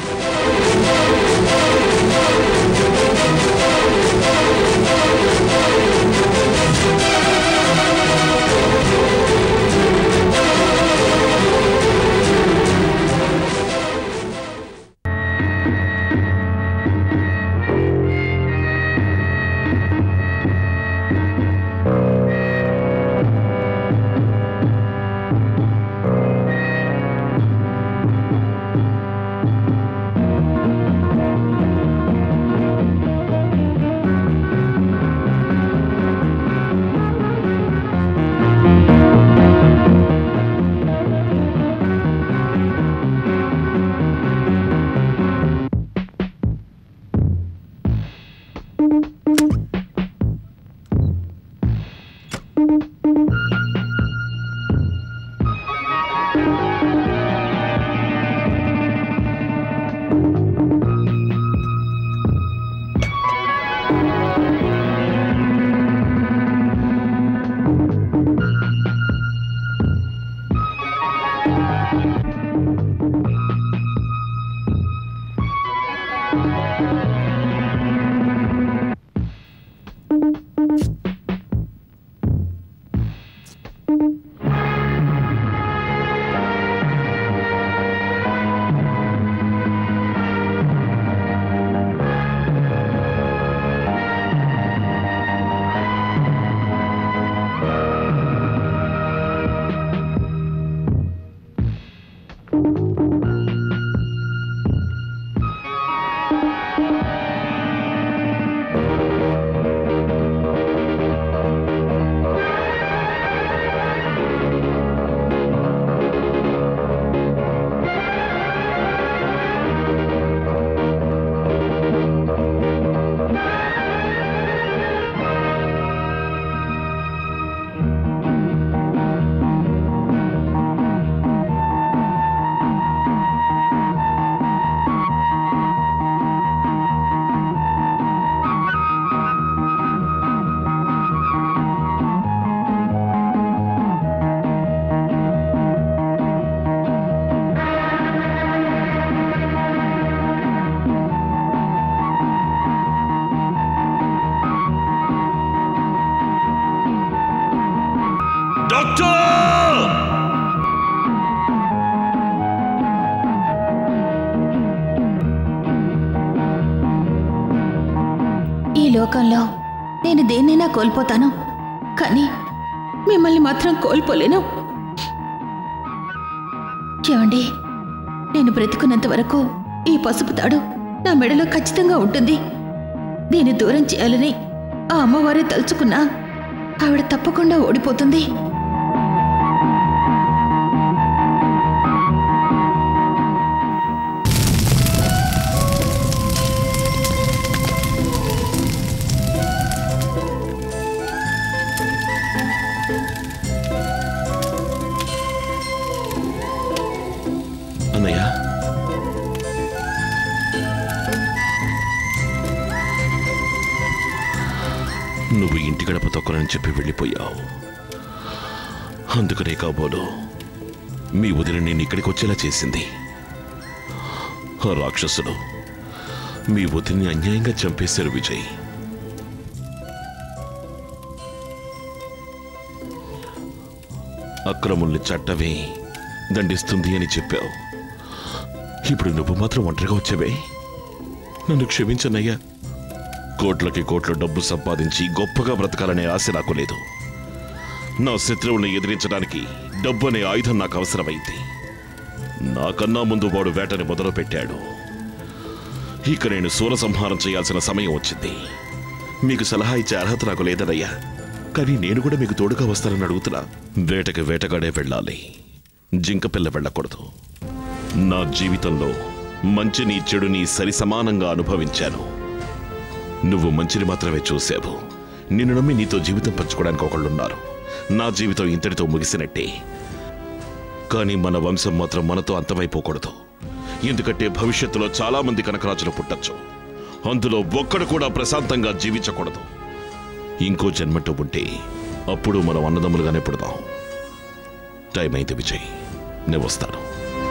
S11: డాక్టర్
S9: ఈ లోకంలో నేను దేన్నైనా కోల్పోతాను కానీ మిమ్మల్ని మాత్రం కోల్పోలేను ఏమండి నేను బ్రతికున్నంత వరకు ఈ పసుపు తాడు నా మెడలో ఖచ్చితంగా ఉంటుంది దీన్ని దూరం చేయాలని ఆ అమ్మవారే తలుచుకున్నా ఆవిడ తప్పకుండా ఓడిపోతుంది
S4: అన్నయ్య నువ్వు ఇంటి గడప తొక్కనని చెప్పి వెళ్ళిపోయావు అందుకనే కాబోలు మీ వదిన నేను ఇక్కడికి వచ్చేలా చేసింది ఆ రాక్షసులు మీ వదిని అన్యాయంగా చంపేశారు విజయ్ అక్రముల్ని చట్టమే దండిస్తుంది అని చెప్పావు ఇప్పుడు నువ్వు మాత్రం ఒంటరిగా వచ్చావే నన్ను క్షమించనయ్యా కోట్లకి కోట్ల డబ్బు సంపాదించి గొప్పగా బ్రతకాలనే ఆశ నాకు లేదు నా శత్రువుని ఎదిరించడానికి డబ్బు అనే ఆయుధం నాకు అవసరమైంది నాకన్నా ముందు వాడు వేటని మొదలుపెట్టాడు ఇక నేను సూర సంహారం చేయాల్సిన సమయం వచ్చింది మీకు సలహా ఇచ్చే అర్హత నాకు లేదనయ్యా కానీ నేను కూడా మీకు తోడుగా వస్తానని అడుగుతున్నా వేటకి వేటగాడే వెళ్ళాలి జింక పిల్ల వెళ్ళకూడదు నా జీవితంలో మంచిని చెడుని సరి సమానంగా అనుభవించాను నువ్వు మంచిని మాత్రమే చూసావు నిన్ను నమ్మి నీతో జీవితం పంచుకోవడానికి ఒకళ్ళున్నారు నా జీవితం ఇంతటితో ముగిసినట్టే కానీ మన వంశం మాత్రం మనతో అంతమైపోకూడదు ఎందుకంటే భవిష్యత్తులో చాలా మంది కనకరాజులు పుట్టచ్చు అందులో ఒక్కడు కూడా ప్రశాంతంగా జీవించకూడదు ఇంకో జన్మటూ ఉంటే అప్పుడు మనం అన్నదమ్ములుగానే పుడదాం టైం అయింది విజయ్ నేను వస్తాను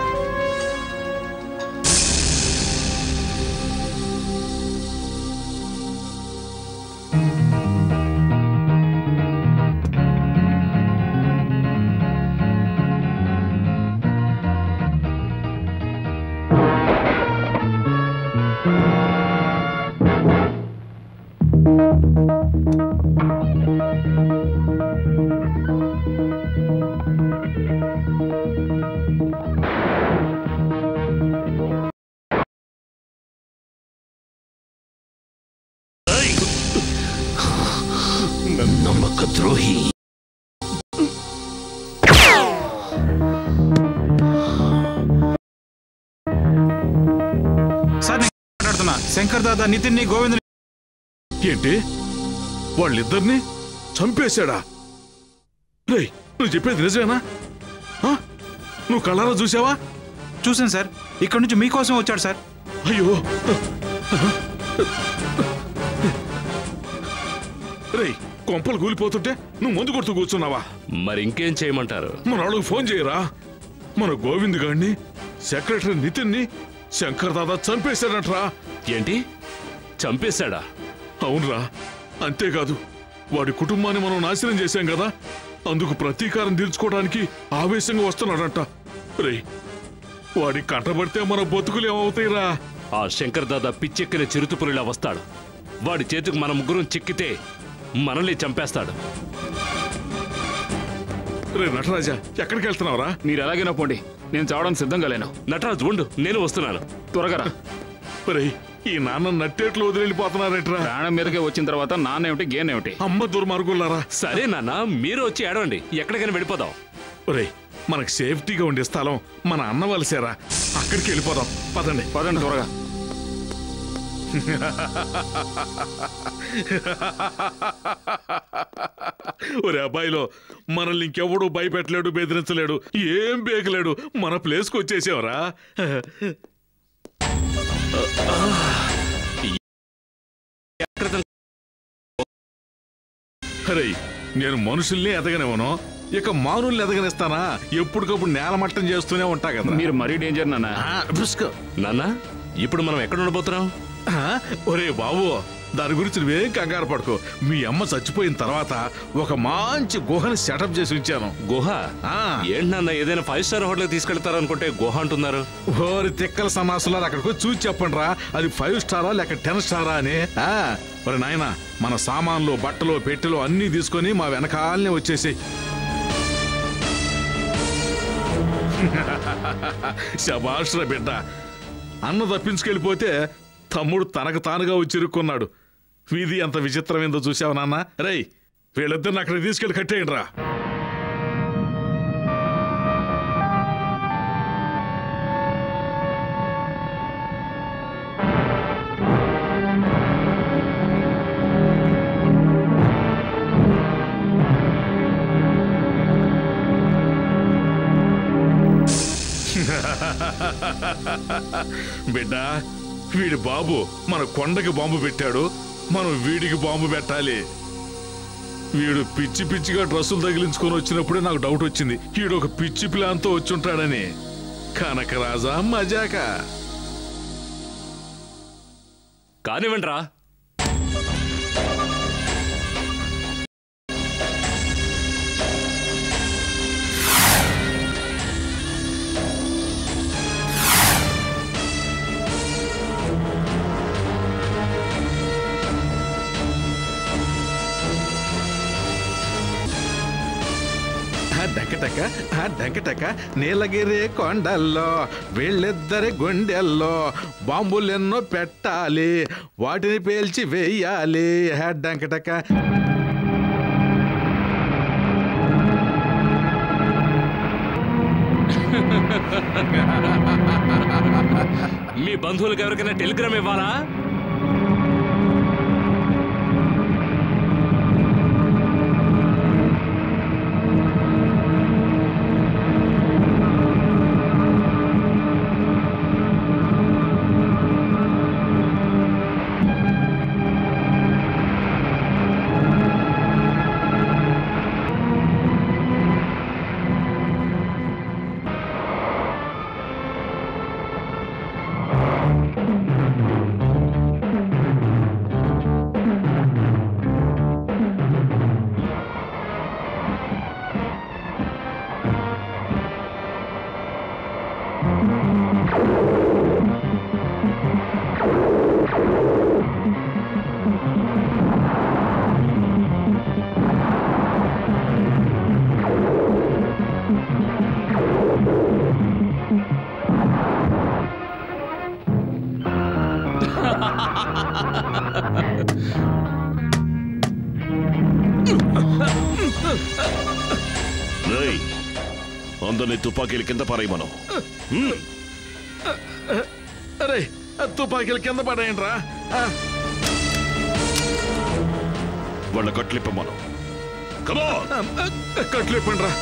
S4: నమ్మక ద్రోహి
S10: సార్ నేను మాట్లాడుతున్నా శంకర్ దాదా నితిన్ గోవింద్
S5: ఏంటి వాళ్ళిద్దరిని చంపేశాడా రే నువ్వు చెప్పేది నిజమేనా ఆ? నువ్వు కళ్ళారా చూసావా
S10: చూసాను సార్ ఇక్కడ నుంచి మీకోసం వచ్చాడు సార్
S5: అయ్యో రేయ్ కొంపలు కూలిపోతుంటే నువ్వు ముందు కొడుతూ కూర్చున్నావా
S1: మరి ఇంకేం చేయమంటారు
S5: మన వాళ్ళకి ఫోన్ చేయరా మన గోవింద్ గాడిని సెక్రటరీ నితిన్ని శంకర్ దాదా చంపేశాడంట్రా
S1: ఏంటి చంపేశాడా
S5: అవునరా అంతేకాదు వాడి కుటుంబాన్ని మనం నాశనం చేశాం కదా అందుకు ప్రతీకారం తీర్చుకోవడానికి ఆవేశంగా వస్తున్నాడంట రే వాడి కంటబడితే మన బతుకులు ఏమవుతాయిరా
S1: ఆ శంకర్ దాదా పిచ్చెక్కిన చిరుతుపురిలా వస్తాడు వాడి చేతికి మన ముగ్గురం చిక్కితే మనల్ని చంపేస్తాడు
S5: రే నటరాజా ఎక్కడికి వెళ్తున్నావురా
S12: మీరు ఎలాగైనా పోండి నేను చావడానికి సిద్ధంగా లేను
S1: నటరాజు ఉండు నేను వస్తున్నాను
S12: త్వరగా రా
S5: రే ఈ నాన్న నట్టేట్లు వదిలిపోతున్నారేట్రా
S12: ప్రాణం మీదకే వచ్చిన తర్వాత నాన్న ఏమిటి గేన్ ఏమిటి
S5: అమ్మ దుర్మార్గులారా
S1: సరే నాన్న మీరు వచ్చి ఏడవండి ఎక్కడికైనా వెళ్ళిపోదాం
S5: ఒరే మనకు సేఫ్టీగా ఉండే స్థలం మన అన్న వలసేరా అక్కడికి వెళ్ళిపోదాం పదండి
S12: పదండి త్వరగా
S5: ఒరే అబ్బాయిలో మనల్ని ఇంకెవడూ భయపెట్టలేడు బెదిరించలేడు ఏం బేకలేడు మన ప్లేస్కి వచ్చేసావరా అరే నేను మనుషుల్ని ఎదగనివ్వను ఇక మానుల్ని ఎదగనిస్తానా ఎప్పటికప్పుడు నేలమట్టం చేస్తూనే ఉంటా కదా
S12: మీరు మరీ డేంజర్ నాన్న
S1: నాన్న ఇప్పుడు మనం ఎక్కడ ఉండబోతున్నాం
S5: ఆ, ఒరే బాబు దాని గురించి నువ్వేం కంగారు పడుకో మీ అమ్మ చచ్చిపోయిన తర్వాత ఒక మంచి గుహని సెటప్ చేసి ఉంచాను
S1: గుహ ఏంటి నాన్న ఏదైనా ఫైవ్ స్టార్ హోటల్ తీసుకెళ్తారు అనుకుంటే గుహ అంటున్నారు
S5: ఓరి తిక్కల సన్నాసులారు అక్కడికి వచ్చి చూసి చెప్పండి రా అది ఫైవ్ స్టారా లేక టెన్ స్టారా అని ఆ, ఒరే నాయన మన సామాన్లు బట్టలు పెట్టెలు అన్నీ తీసుకొని మా వెనకాలనే వచ్చేసి శబాష్ర బిడ్డ అన్న తప్పించుకెళ్ళిపోతే తమ్ముడు తనకు తానుగా వచ్చి ఇరుక్కున్నాడు వీధి ఎంత విచిత్రమైందో చూసావు నాన్న రేయ్ వీళ్ళిద్దరిని అక్కడ తీసుకెళ్ళి కట్టేయండి రా బిడ్డ వీడి బాబు మన కొండకి బాంబు పెట్టాడు మనం వీడికి బాంబు పెట్టాలి వీడు పిచ్చి పిచ్చిగా డ్రెస్సులు తగిలించుకొని వచ్చినప్పుడే నాకు డౌట్ వచ్చింది వీడు ఒక పిచ్చి ప్లాన్తో వచ్చుంటాడని కనకరాజా మజాక
S1: కానివ్వండి రా
S5: ఆ డెంకటక ఆ డెంకటక నీలగిరి కొండల్లో వీళ్ళిద్దరి గుండెల్లో బాంబులెన్నో పెట్టాలి వాటిని పేల్చి వేయాలి హా డెంకటక
S1: మీ బంధువులకు ఎవరికైనా టెలిగ్రామ్ ఇవ్వాలా
S4: రేయ్ అందరినీ తుపాకీల కింద పారేయమను
S5: అరే తుపాకీలు కింద పడేయండి రా
S4: వాళ్ళ కట్లిప్పమను
S5: కట్లిప్పండి రా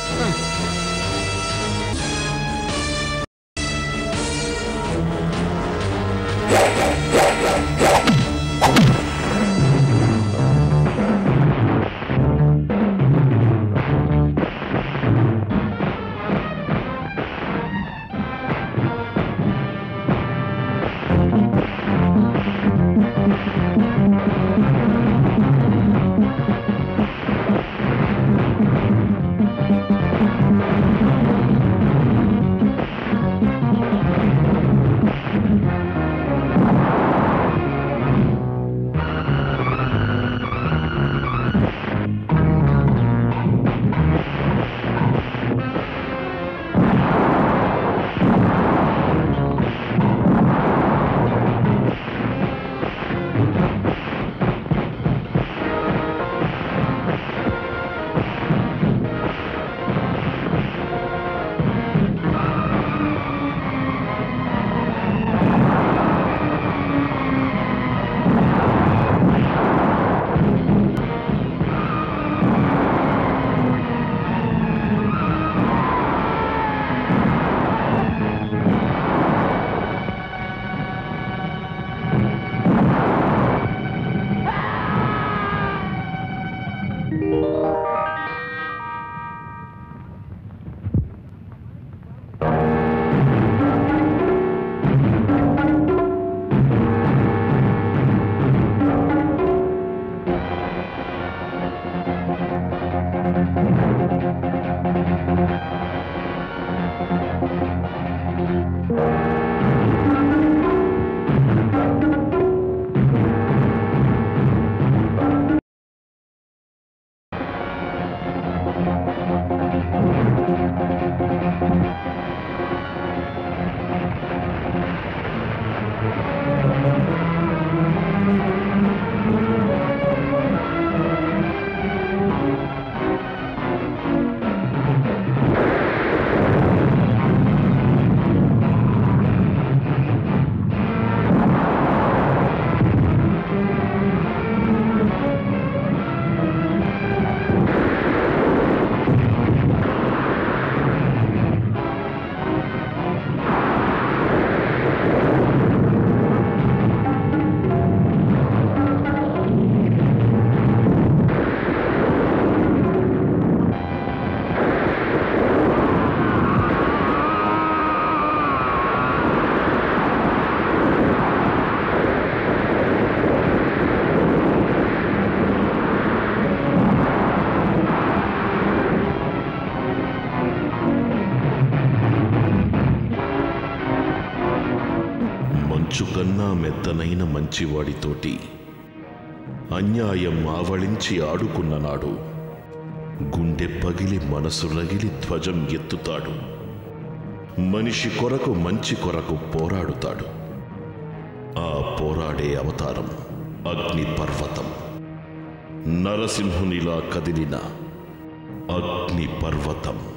S4: మంచు కన్నా మెత్తనైన మంచివాడితోటి అన్యాయం ఆవళించి ఆడుకున్న నాడు గుండె పగిలి మనసు రగిలి ధ్వజం ఎత్తుతాడు మనిషి కొరకు మంచి కొరకు పోరాడుతాడు ఆ పోరాడే అవతారం అగ్ని పర్వతం నరసింహునిలా కదిలిన అగ్ని పర్వతం